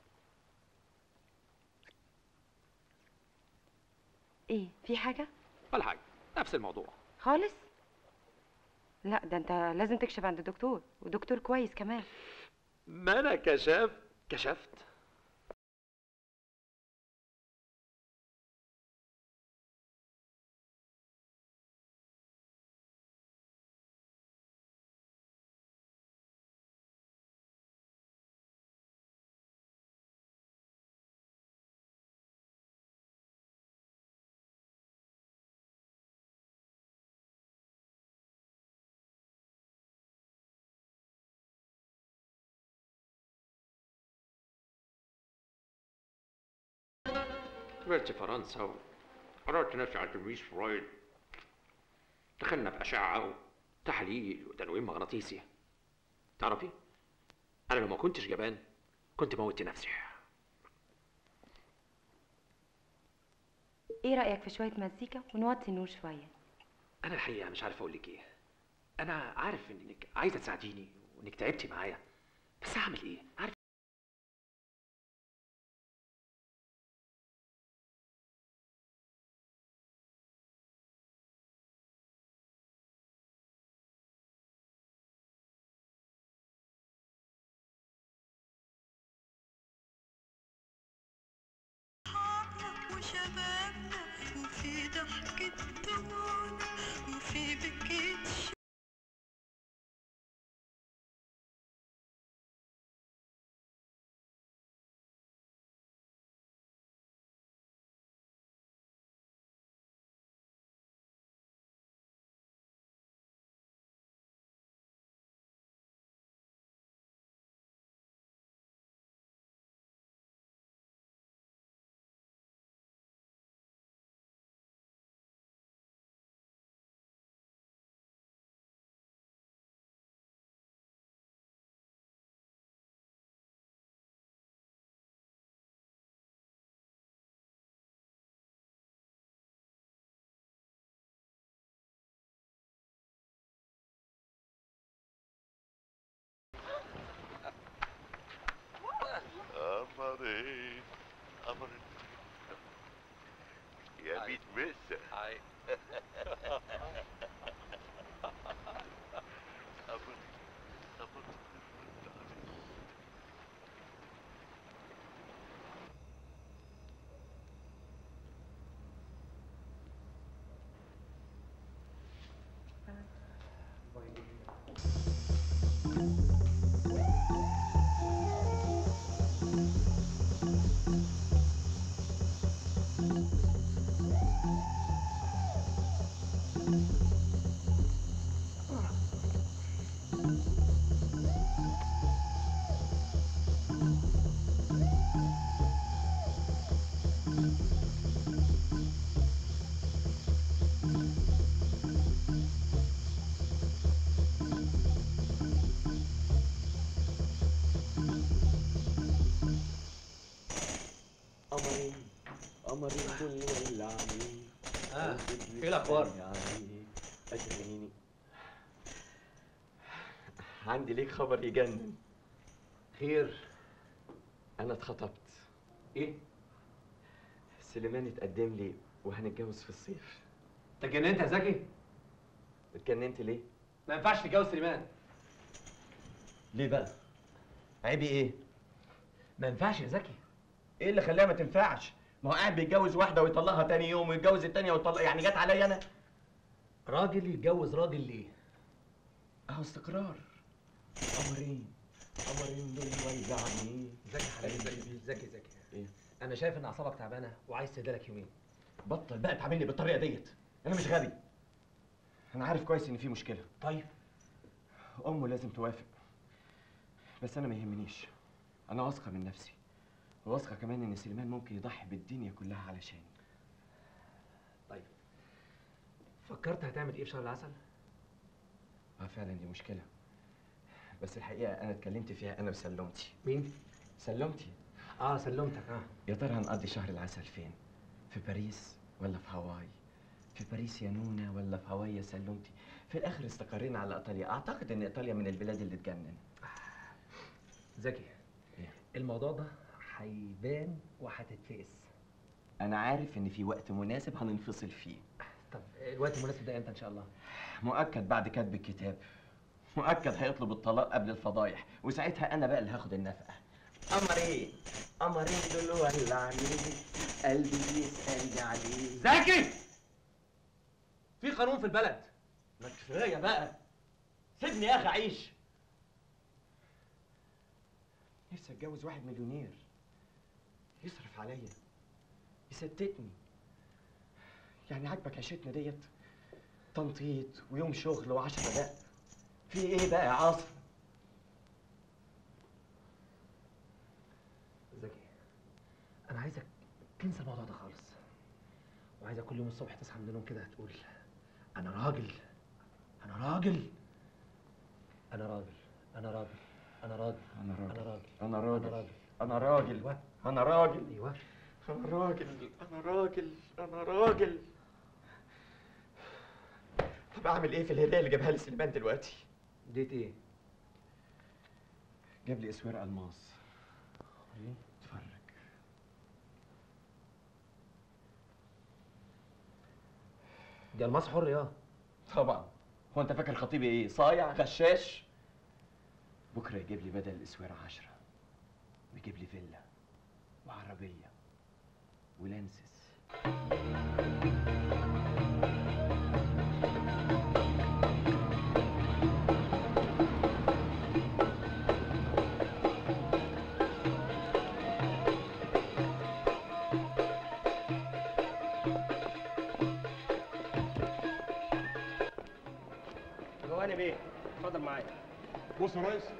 ايه في حاجه ولا حاجة نفس الموضوع خالص لا ده انت لازم تكشف عند الدكتور ودكتور كويس كمان ما أنا كشفت كشفت رحت فرنسا قررت نفسي على تلميذ فرويد دخلنا بأشعة وتحليل وتنويم مغناطيسي تعرفي أنا لو ما كنتش جبان كنت موتت نفسي ايه رايك في شويه مزيكا ونوطي النور شويه أنا الحقيقة مش عارف أقول لك إيه أنا عارف إنك عايزة تساعديني وإنك تعبتي معايا بس أعمل إيه؟ عارف وشبابنا وفي ضحكة دموعنا وفي بكيت مسا هاي صبر صبر قمرين قمرين دول ولعني آه، إيه الأخبار؟ أشغليني عندي ليك خبر يجنن خير أنا اتخطبت ايه؟ سليمان اتقدم لي وهنتجوز في الصيف انت اتجننت يا زكي؟ اتجننت ليه؟ ما ينفعش تتجوز سليمان ليه بقى؟ عيبي ايه؟ ما ينفعش يا زكي ايه اللي خلاها ما تنفعش؟ ما هو قاعد بيتجوز واحدة ويطلقها تاني يوم ويتجوز التانية ويطلق يعني جت عليا أنا؟ راجل يتجوز راجل ليه؟ أهو استقرار قمرين قمرين دول ولعني زكي حبيبي زكي زكي زكي ايه؟ انا شايف ان اعصابك تعبانه وعايز تهدلك يومين بطل بقى تعاملني بالطريقة ديت أنا مش غبي أنا عارف كويس إن في مشكلة طيب أمه لازم توافق بس أنا ما يهمنيش أنا واثقة من نفسي وواثقة كمان إن سليمان ممكن يضحي بالدنيا كلها علشاني طيب فكرت هتعمل ايه في شهر العسل؟ اه فعلا دي مشكلة بس الحقيقة أنا اتكلمت فيها أنا وسلمتي مين؟ سلمتي اه سلمتك اه يا ترى هنقضي شهر العسل فين؟ في باريس ولا في هاواي؟ في باريس يا نونا ولا في هاواي يا سلمتي؟ في الآخر استقرينا على إيطاليا، أعتقد إن إيطاليا من البلاد اللي تجنن. زكي الموضوع ده هيبان وهتتفقس أنا عارف إن في وقت مناسب هننفصل فيه. طب الوقت المناسب ده امتى ان شاء الله؟ مؤكد بعد كتب الكتاب. مؤكد هيطلب الطلاق قبل الفضايح، وساعتها أنا بقى اللي هاخد النفقة. قمرين قمرين دول ولعني قلبي بيسألني عليه زكي في قانون في البلد ما كفايه بقى سيبني يا اخي اعيش نفسي اتجوز واحد مليونير يصرف عليا يستتني يعني عاجبك عيشتنا ديت تنطيط ويوم شغل وعشرة دق في ايه بقى يا عاصم زكي انا عايزك تنسى الموضوع ده خالص وعايزك كل يوم الصبح تصحى من النوم كده تقول انا راجل انا راجل انا راجل انا راجل انا راجل انا راجل انا راجل انا راجل انا راجل ايوه انا راجل انا راجل انا راجل طب اعمل ايه في الهديه اللي جابها لي سليمان دلوقتي ديت ايه جاب لي اسوار الماس اتفرج دي الماس حر يا طبعا هو انت فاكر خطيبي ايه صايع غشاش بكره يجيب لي بدل الاسوار عشرة ويجيب لي فيلا وعربيه ولانسس جواني بيه اتفضل معايا بص يا ريس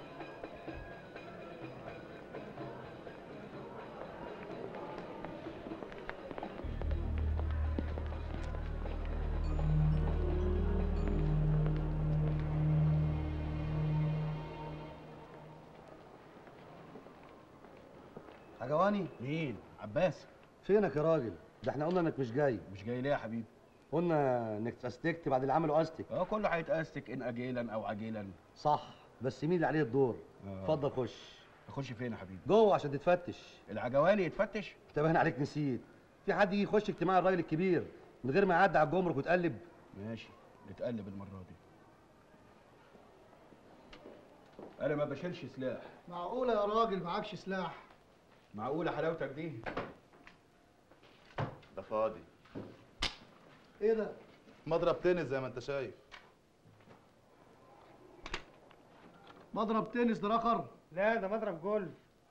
حجواني مين؟ عباس فينك يا راجل ده احنا قلنا انك مش جاي مش جاي ليه يا حبيبي؟ قلنا انك اتأستكت بعد اللي عمله استك اه كله هيتأستك ان اجيلا او عجيلا صح بس مين اللي عليه الدور آه. اتفضل خش اخش فين يا حبيبي؟ جوه عشان تتفتش العجواني يتفتش؟ انت باين عليك نسيت في حد يجي يخش اجتماع الراجل الكبير من غير ما يعدي على الجمرك وتقلب ماشي نتقلب المره دي انا ما بشيلش سلاح معقولة يا راجل معكش سلاح معقوله حلاوتك دي ده فاضي ايه ده؟ مضرب تنس زي ما انت شايف مضرب تنس ده رخر لا ده مضرب جولف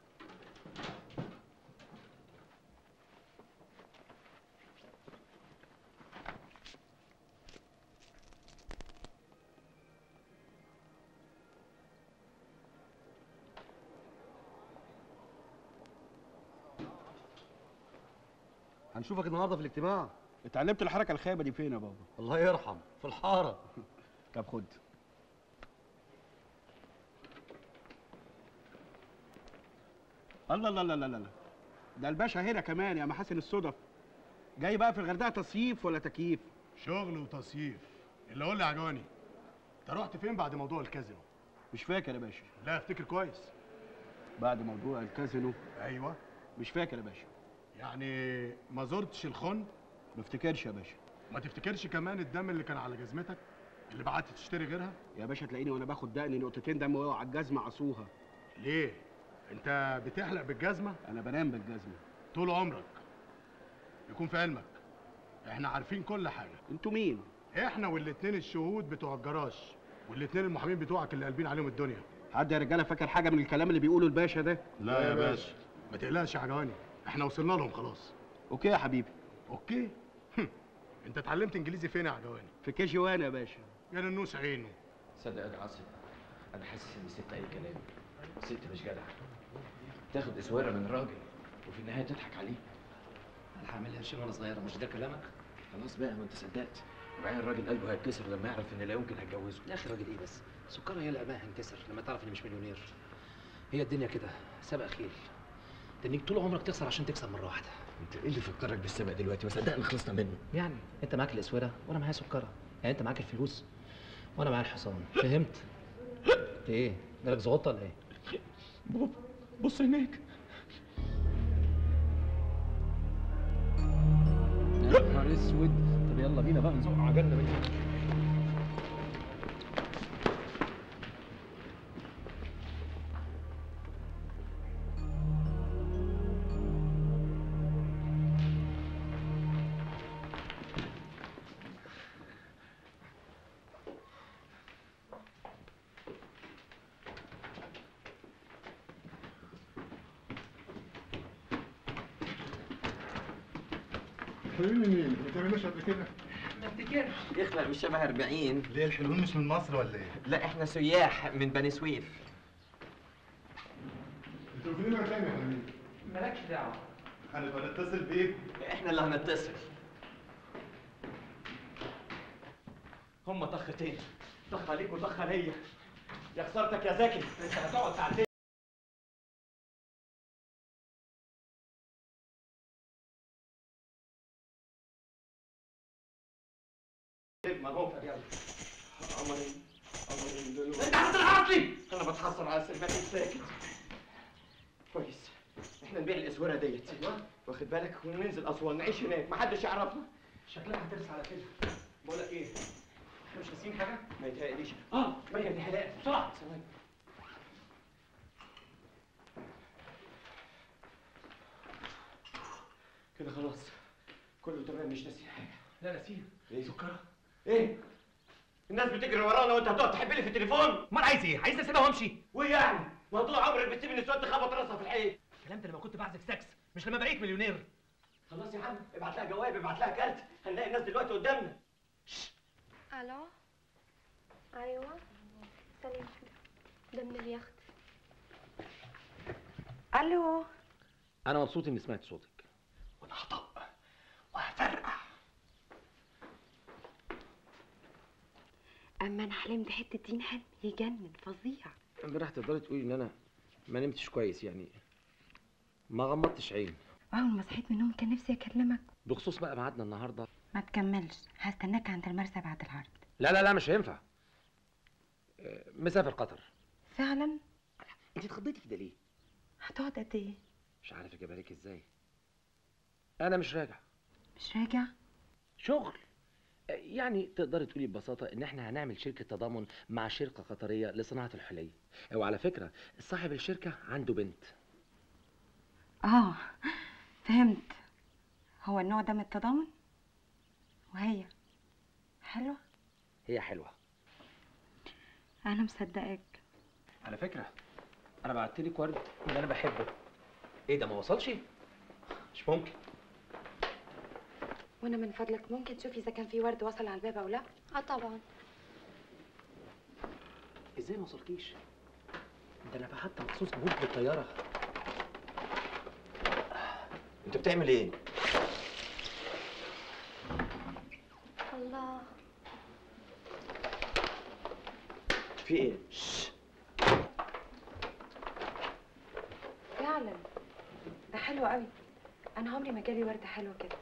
هنشوفك النهارده في الاجتماع اتعلمت الحركه الخايبه دي فين يا بابا الله يرحم في الحاره طب خد الله الله الله الله الله ده الباشا هنا كمان يا محاسن الصدف جاي بقى في الغردقه تصييف ولا تكييف شغل وتصييف اللي قول لي عجواني انت رحت فين بعد موضوع الكازينو مش فاكر يا باشا لا افتكر كويس بعد موضوع الكازينو ايوه مش فاكر يا باشا يعني ما زرتش الخن ما افتكرش يا باشا ما تفتكرش كمان الدم اللي كان على جزمتك اللي بعت تشتري غيرها يا باشا تلاقيني وانا باخد دقني نقطتين دم وقعوا على الجزمه عصوها ليه انت بتحلق بالجزمه انا بنام بالجزمه طول عمرك يكون في علمك احنا عارفين كل حاجه انتوا مين احنا والاتنين الشهود بتوع الجراج والاتنين المحامين بتوعك اللي قلبين عليهم الدنيا حد يا رجاله فاكر حاجه من الكلام اللي بيقوله الباشا ده لا يا باشا ما تقلقش يا عجواني احنا وصلنا لهم خلاص اوكي يا حبيبي اوكي هم. انت اتعلمت انجليزي فين يا عجواني في كي جي وان يا باشا يا ننوس عينه صدق يا عاصم انا حاسس اني ست اي كلام ست مش جدع تاخد اسواره من راجل وفي النهايه تضحك عليه انا هعملها قرشين وانا صغيره مش ده كلامك خلاص بقى ما انت صدقت وبعدين الراجل قلبه هيتكسر لما يعرف ان لا يمكن هتجوزه يا اخي راجل ايه بس سكرها هي اللي قلبها هينكسر لما تعرف اني مش مليونير هي الدنيا كده سبق خيل تنيك طول عمرك تخسر عشان تكسب مره واحده انت ايه اللي فكرك بالسبق دلوقتي وصدقني خلصنا منه يعني انت معاك الاسوره وانا معايا سكره يعني انت معاك الفلوس وانا معايا الحصان فهمت انت ايه جالك زغطه ولا ايه بص هناك يا نهار اسود طب يلا بينا بقى نزق عجلنا من هنا حلوين مين؟ ما تعملوش قبل كده؟ ما افتكرش يخلق مش شبه 40 ليه الحلوين مش من مصر ولا ايه؟ لا احنا سياح من بني سويف انتوا فين مكان يا حبيبي؟ مالكش دعوه هنبقى نتصل بيك احنا اللي هنتصل هما طختين طخ عليك وطخ عليا يا خسارتك يا زكي انت هتقعد ساعتين ما هو يلا قمرين قمرين دول انت هتتحرك لي انا بتحصل على السلمات الساكت كويس احنا نبيع الاسوره ديت ايوه واخد بالك وننزل اسوان نعيش هناك محدش يعرفنا شكلك هترس على كده بقول لك ايه احنا مش ناسيين حاجه ما يتهيأليش اه مكنه الحلاقه بسرعه ثواني كده خلاص كله تمام مش ناسيين حاجه لا نسيم ايه سكره ايه الناس بتجري ورانا وانت هتقعد تحب لي في التليفون امال عايز ايه عايز اسيبها وامشي وايه يعني ما طول عمرك بتسيب النسوان تخبط راسها في الحيط الكلام ده لما كنت بعزف ساكس مش لما بقيت مليونير خلاص يا عم ابعت لها جواب ابعت لها كارت هنلاقي الناس دلوقتي قدامنا الو ايوه سلام ده من اليخت الو انا مبسوط اني سمعت صوتك اما انا حلمت حته دين حلم يجنن فظيع امبارح تقدري تقولي ان انا ما نمتش كويس يعني ما غمضتش عيني اول ما صحيت من النوم كان نفسي اكلمك بخصوص بقى ميعادنا النهارده ما تكملش هستناك عند المرسى بعد العرض لا لا لا مش هينفع آه، مسافر قطر فعلا انت اتخضيتي كده ليه هتقعد قد ايه مش عارف اجيبها لك ازاي انا مش راجع مش راجع شغل يعني تقدري تقولي ببساطة إن إحنا هنعمل شركة تضامن مع شركة قطرية لصناعة الحلي وعلى فكرة صاحب الشركة عنده بنت اه فهمت هو النوع ده من التضامن وهي حلوة هي حلوة انا مصدقاك على فكرة أنا بعت لك ورد اللي أنا بحبه إيه ده ما وصلش؟ مش ممكن وانا من فضلك ممكن تشوفي اذا كان في ورد وصل على الباب او لا اه طبعا إزاي ما وصلكيش؟ ده أنا بعت مخصوص جهود بالطيارة انت بتعمل ايه؟ الله في ايه؟ فعلا ده حلو قوي انا عمري ما جالي ورد حلو كده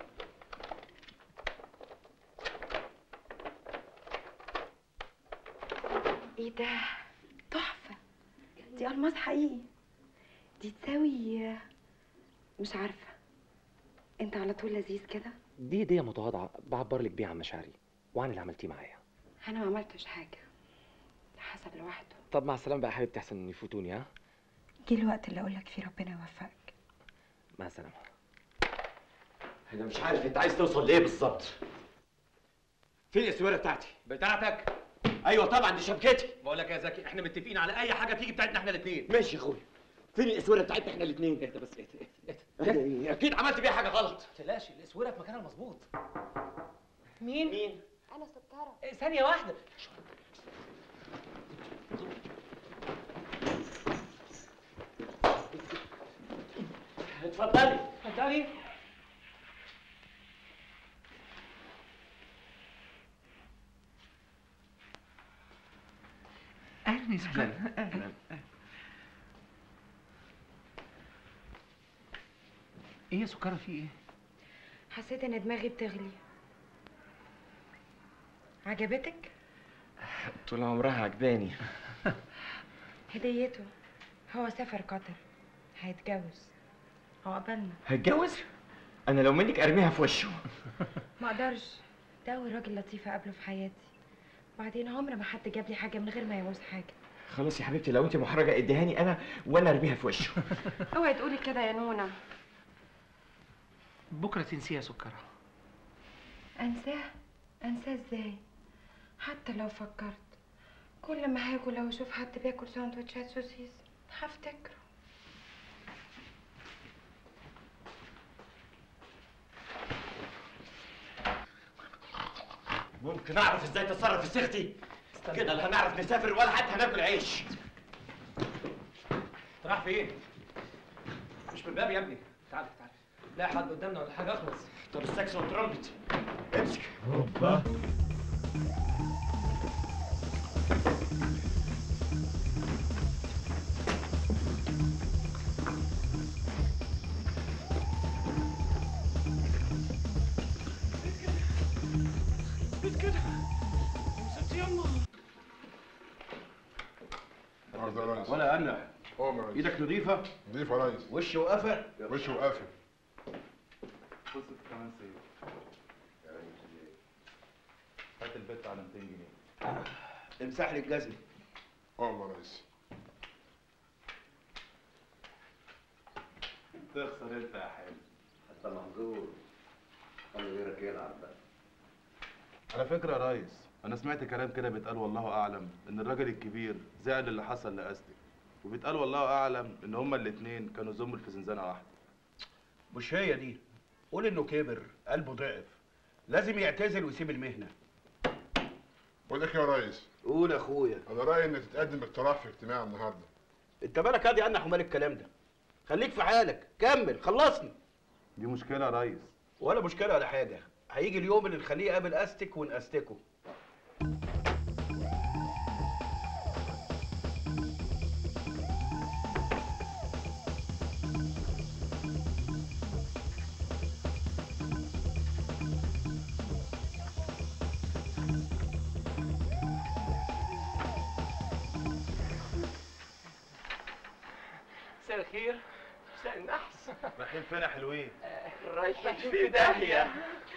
ايه ده تحفه دي الماس حقيقي دي تساوي مش عارفه انت على طول لذيذ كده دي هدية متواضعة بعبر لك بيها عن مشاعري وعن اللي عملتيه معايا انا ما عملتش حاجه ده حسب لوحده طب مع السلامة بقى يا حبيبتي أحسن إن يفوتوني ها جه الوقت اللي اقولك فيه ربنا يوفقك مع السلامة انا مش عارف انت عايز توصل لايه بالظبط فين السويره بتاعتي؟ بتاعتك ايوه طبعا دي شبكتي بقول لك يا زكي احنا متفقين على اي حاجه تيجي بتاعتنا احنا الاثنين ماشي يا اخويا فين الاسوره بتاعتنا احنا الاثنين اهدى بس اهدى اهدى اهدى ايه اكيد عملت بيها حاجه غلط ما تقلقش الاسوره في مكانها المظبوط مين؟ مين؟ انا ستاره ثانية واحدة اتفضلي اتفضلي اهلا يا سوزان اهلا ايه يا سكرة في ايه؟ حسيت ان دماغي بتغلي عجبتك طول عمرها عجباني هديته هو سافر قطر هيتجوز عقبالنا هتجوز؟ انا لو منك ارميها في وشه ما اقدرش ده اول راجل لطيف اقابله في حياتي وبعدين عمر ما حد جاب لي حاجه من غير ما يعوز حاجه خلاص يا حبيبتي لو انت محرجه اديهاني انا وانا ارميها في وشه اوعي تقولي كده يا نونا بكرة تنسيه يا سكرة انساه انساه ازاي حتى لو فكرت كل ما هاكل لو اشوف حد بياكل سندوتشات سوسيس هفتكره ممكن اعرف ازاي تتصرف في سيختي كده لا هنعرف نسافر ولا حتى هناكل عيش راح فين؟ مش من الباب يا ابني تعال تعال لا حد قدامنا ولا حاجة اخلص طب الساكس والترمبت امسك هوبا النهارده يا ريس ولا انا قوم يا ريس ايدك نظيفه نضيف يا ريس وش وقفه وشه وقافل بص كمان سيف هات البت على 200 جنيه امسح لي الجزمه قوم يا ريس تخسر انت يا حلو انت محظوظ خلي غيرك يلعب بقى على فكره يا ريس انا سمعت كلام كده بيتقال والله اعلم ان الراجل الكبير زعل اللي حصل لاستك وبيتقال والله اعلم ان هما الاتنين كانوا زمل في زنزانه واحده مش هي دي قول انه كبر قلبه ضعف لازم يعتزل ويسيب المهنه بقول لك يا ريس قول يا اخويا انا رايي ان تتقدم اقتراح في اجتماع النهارده انت بالك هادي عنك ومال الكلام ده خليك في حالك كمل خلصني دي مشكله يا ريس ولا مشكله ولا حاجه هيجي اليوم اللي نخليه يقابل استك ونأستكه مساء الخير مساء النحس رايحين فين يا حلوين رايحين في داهيه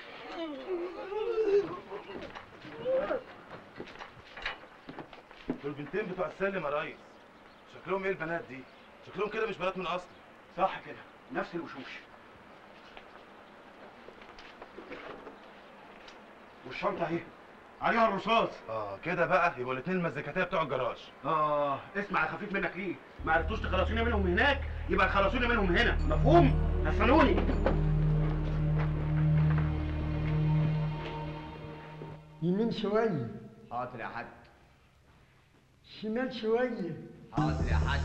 دول البنتين بتوع السلم يا ريس شكلهم ايه البنات دي شكلهم كده مش بنات من اصل صح كده نفس الوشوش والشنطه اهي عليها الرصاص اه كده بقى يبقوا الاثنين المزيكاتيه بتوع الجراج اه اسمع يا خفيف منك ليه ما عرفتوش تخلصوني منهم هناك يبقى تخلصوني منهم هنا مفهوم نسلوني يمين شوية حاضر يا حاج شمال شوية حاضر يا حاج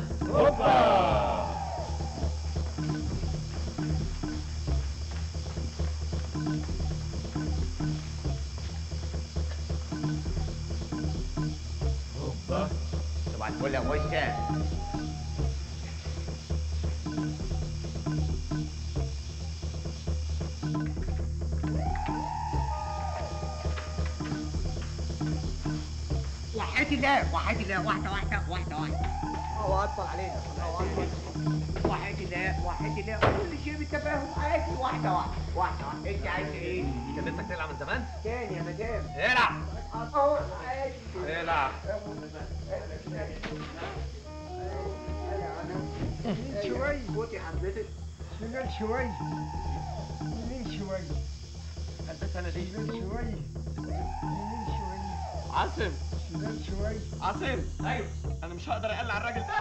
هوبا صباح الفل يا موشة وحياة الله وحياة الله واحدة واحدة واحدة واحدة الله اكبر علينا الله اكبر وحياة الله وحياة الله كل شيء بالتفاهم عادي واحدة واحدة واحدة واحدة انت عايز ايه؟ كان نفسك تلعب من زمان؟ تاني يا مدام العب اهو عادي العب يمين شوية صوتي حضرتك شمال شوية يمين شوية هلبس انا دي شمال شوية يمين شوية عاصم شمال شوية عاصم ايوه انا مش هقدر اقلع الراجل ده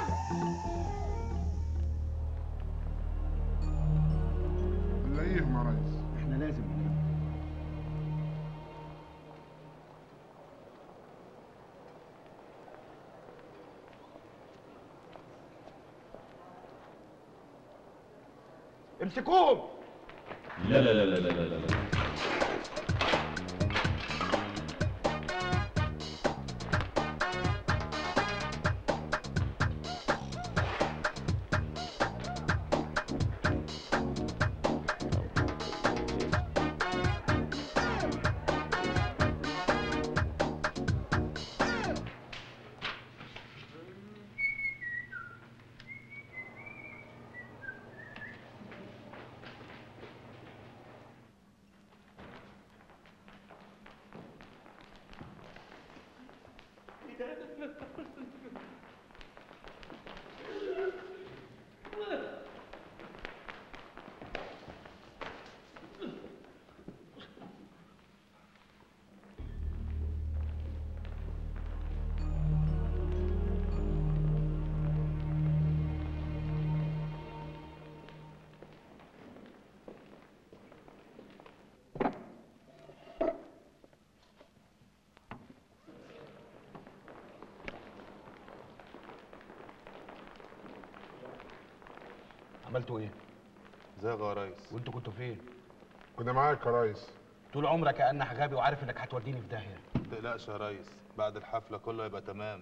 نلاقيهم يا ريس احنا لازم امسكوهم لا لا لا لا لا لا لا عملتوا ايه؟ زاغ يا ريس وانتوا كنتوا فين؟ كنا معاك يا ريس طول عمرك كأنك غبي وعارف انك هتوديني في داهية ما تقلقش يا ريس بعد الحفله كله يبقى تمام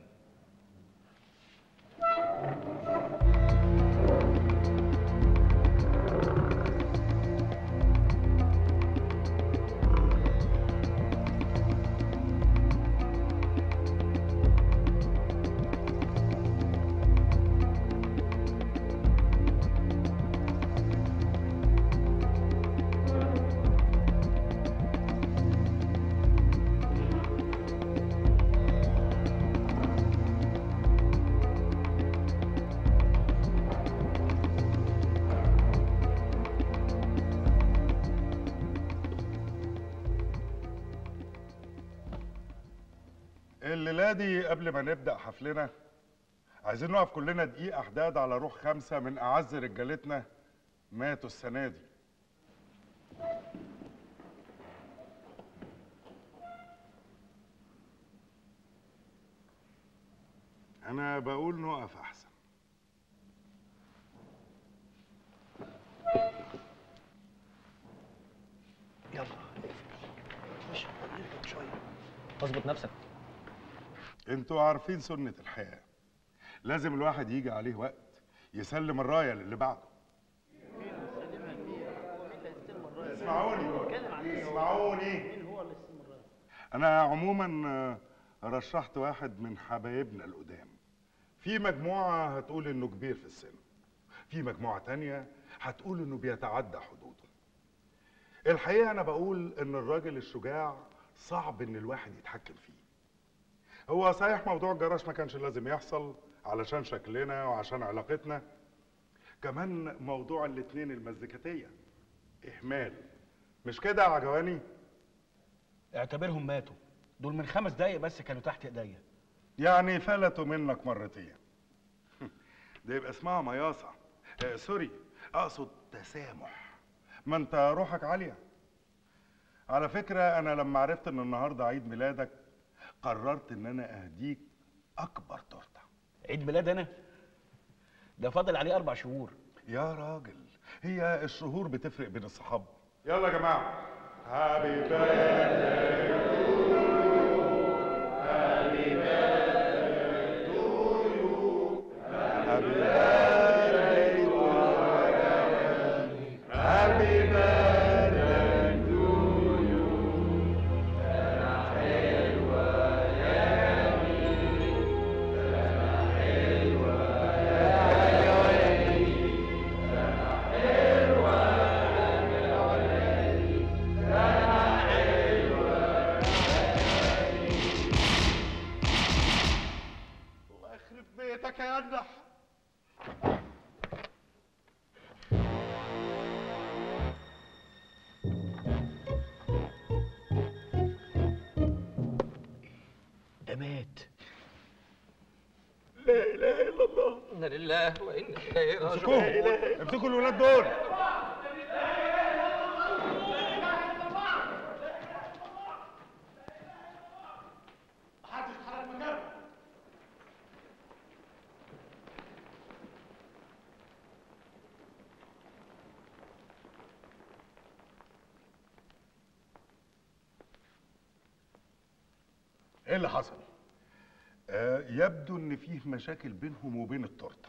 الليلة دي قبل ما نبدأ حفلنا عايزين نقف كلنا دقيقة حداد على روح خمسة من أعز رجالتنا ماتوا السنة دي أنا بقول نقف أحسن يلا خش اركب شويه اظبط نفسك انتوا عارفين سنة الحياة لازم الواحد يجي عليه وقت يسلم الراية للي بعده اسمعوني اسمعوني انا عموما آه، رشحت واحد من حبايبنا القدام في مجموعة هتقول انه كبير في السن في مجموعة تانية هتقول انه بيتعدى حدوده الحقيقه انا بقول ان الراجل الشجاع صعب ان الواحد يتحكم فيه هو صحيح موضوع الجراج ما كانش لازم يحصل علشان شكلنا وعشان علاقتنا كمان موضوع الاتنين المزيكاتيه اهمال مش كده يا عجواني اعتبرهم ماتوا دول من خمس دقايق بس كانوا تحت ايديا يعني فلتوا منك مرتين ده يبقى اسمها مياصة آه سوري اقصد تسامح ما انت روحك عالية على فكرة انا لما عرفت ان النهاردة عيد ميلادك قررت ان انا اهديك اكبر تورتة عيد ميلاد انا ده فاضل عليه اربع شهور يا راجل هي الشهور بتفرق بين الصحاب يلا يا جماعة هابي الله يخرب بيتك يا ينح ده مات لا اله الا الله انا لله وانا اليه راجعون امسكوهم امسكوا الولاد دول محدش اتحرك مكانه ايه اللي حصل آه يبدو ان فيه مشاكل بينهم وبين التورته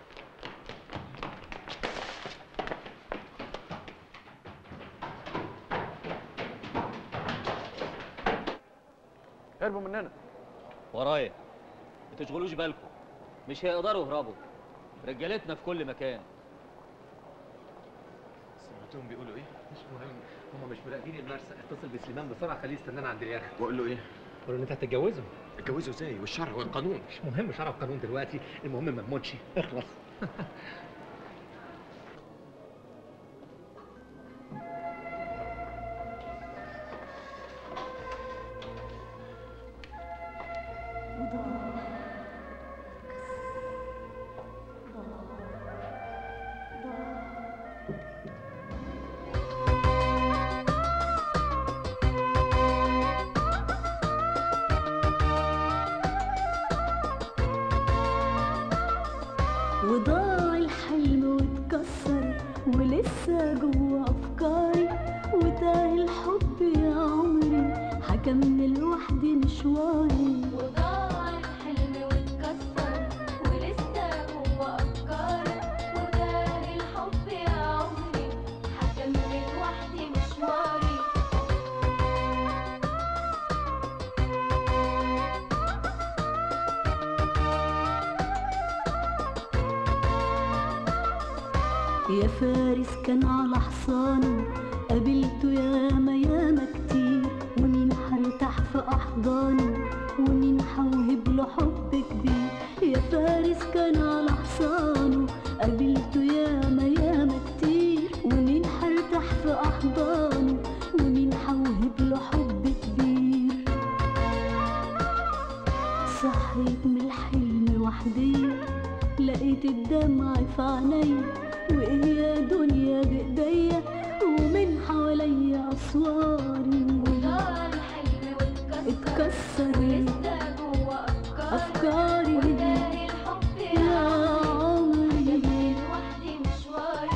هربوا مننا ورايا ما تشغلوش بالكم مش هيقدروا يهربوا رجالتنا في كل مكان سمعتهم بيقولوا ايه؟ مش مهم هم مش مراقبين المرسى اتصل بسليمان بسرعه خليه يستنانا عند اليخت واقول له ايه؟ قول له ان انت هتتجوزه اتجوزوا ازاي والشرع والقانون مش مهم شرع القانون دلوقتي المهم ما تموتش اخلص وضاع الحلم واتكسر ولسه جوا افكاري وتاه الحب يا عمري هكمل لوحدي مشواري وضاع الحلم واتكسر ولسه جوا افكاري وتاه الحب يا عمري هكمل وحدي مشواري يا فارس كان على حصانه قابلته ياما ياما كتير ومين هرتاح في احضانه ومين هوهب له حب كبير يا فارس كان على حصانه قابلته ياما ياما كتير ومين هرتاح في احضانه ومين هوهب له حب كبير صحيت من الحلم وحدي لقيت الدمع في عينيا وايه يا دنيا بايديا ومن حواليا اسواري وضاع الحلم اتكسر ولسه جوا افكاري افكاري وتاه الحب يا يا عمري هكمل وحدي مشواري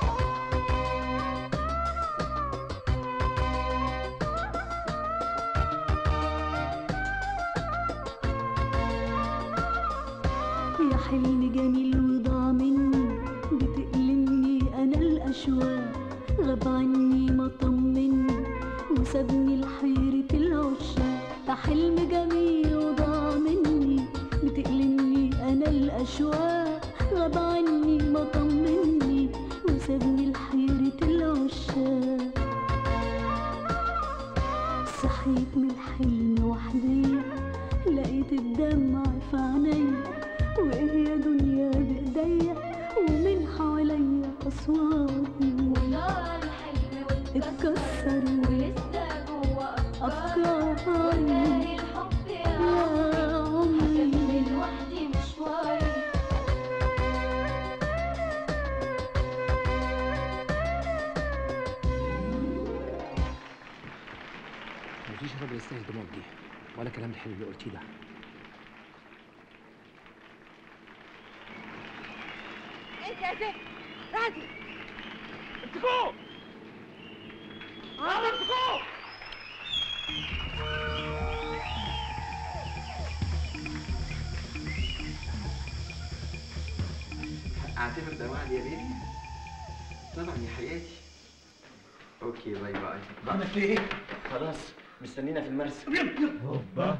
يا حلم جميل وضاع مني بتألمني انا الاشواق غاب عني ما طمني وسابني لحيرة العشاق يا حلم جميل وضاع مني بتألمني انا الاشواق غاب عني ما طمني وسابني لحيرة العشاق وحدية لقيت الدمع في عينيا وايه يا دنيا بايديا ومن حواليا اصوات ونار الحلم اتكسر ولسه جوا افكاري وتاهي الحب يا يا عمري هكمل وحدي مشواري مفيش راجل يستاهل الدموع دي ولا كلام الحلو اللي قلتيه ده انت يا زفت راضي امسكوه اه امسكوه اعتبر ده وعد يا بيبي طبعا يا حياتي اوكي باي باي عملت ايه؟ خلاص مستنينا في المرسى هوبا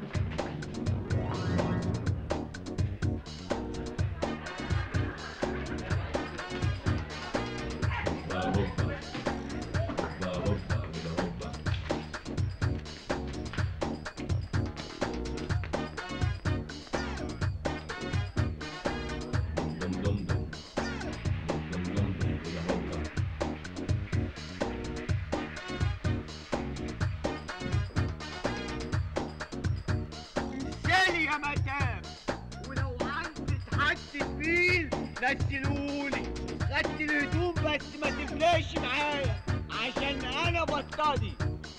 سالي يا مدام ولو عندك حد تقيل نزلوني خدت الهدوم بس ما تفلاش معايا عشان انا بطاطي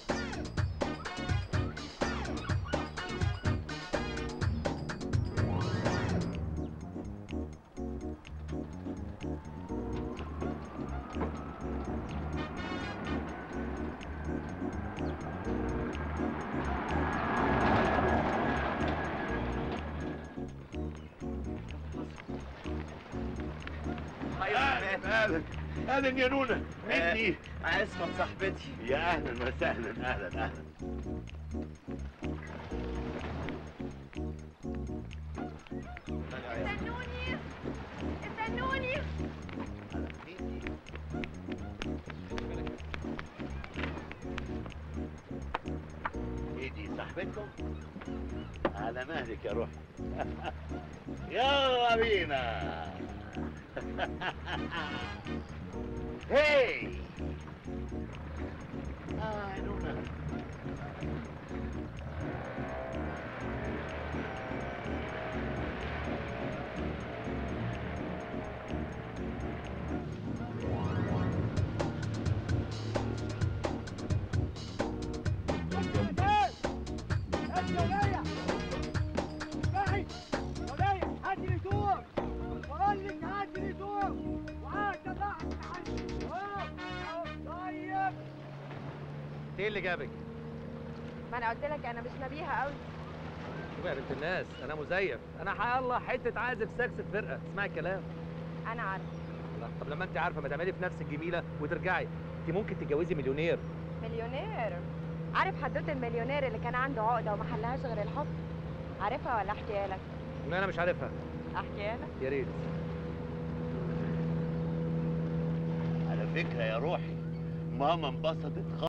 اهلا اهلا يا نونا مني عصمت صاحبتي يا اهلا وسهلا اهلا اهلا استنوني استنوني ايه دي صاحبتكم على مهلك يا روحي يلا بينا هي اه يا نونا ايه اللي جابك؟ ما انا قلت لك انا مش نبيهه قوي شوفي يا بنت الناس انا مزيف انا حي الله حته عازف ساكس في فرقه اسمعي الكلام انا عارفه لا، طب لما انت عارفه ما تعملي في نفسك جميله وترجعي انت ممكن تتجوزي مليونير مليونير عارف حدوته المليونير اللي كان عنده عقده وما حلهاش غير الحب عارفها ولا احكيها لك لا انا مش عارفها احكيها لك يا ريت على فكرة يا روحي ماما انبسطت خالص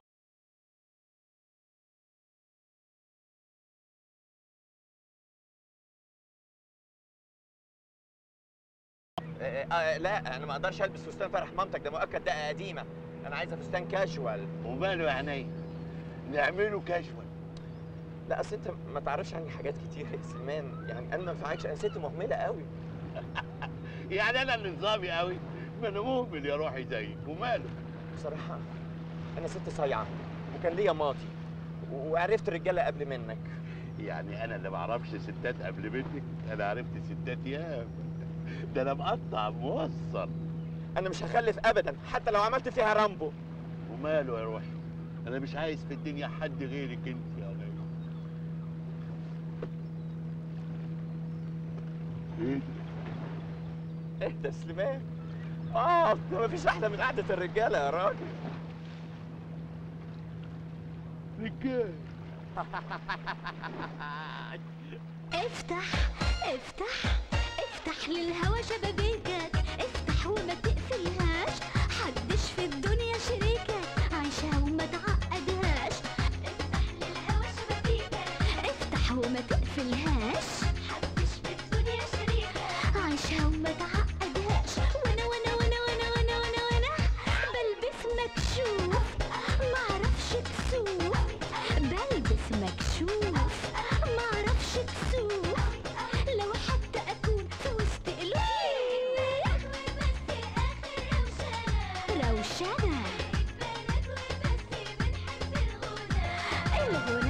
آه، آه، لا انا ما اقدرش البس فستان فرح مامتك ده مؤكد دقه قديمه انا عايزه فستان كاجوال وماله يا عينيا نعمله كاجوال لا اصل انت ما تعرفش عني حاجات كتير يا سليمان يعني انا ما ينفعكش انا ست مهمله قوي يعني انا اللي نظامي قوي ما انا مهمل يا روحي زيك وماله بصراحه انا ست صايعه وكان ليا ماضي و- وعرفت الرجاله قبل منك يعني انا اللي ما اعرفش ستات قبل منك انا عرفت ستات ياما ده انا مقطع موصل انا مش هخلف ابدا حتى لو عملت فيها رامبو وماله يا روحي انا مش عايز في الدنيا حد غيرك انت يا غالي ايه ده؟ اهدى يا سليمان اه ده مفيش احلى من قعده الرجاله يا راجل رجال افتح افتح افتح للهوا شبابيكك افتح وما تقفلهاش حدش في الدنيا شريكك عيشها وما تعقدهاش افتح للهوا شبابيكك وما تقفلهاش حدش في الدنيا شريحة عيشها وما تعقدهاش وانا وانا وانا وانا وانا وانا وانا بلبس مكشوف معرفش كسوف بلبس مكشوف معرفش كسوف لو حتى اكون في وسط الوف روشنة الغنى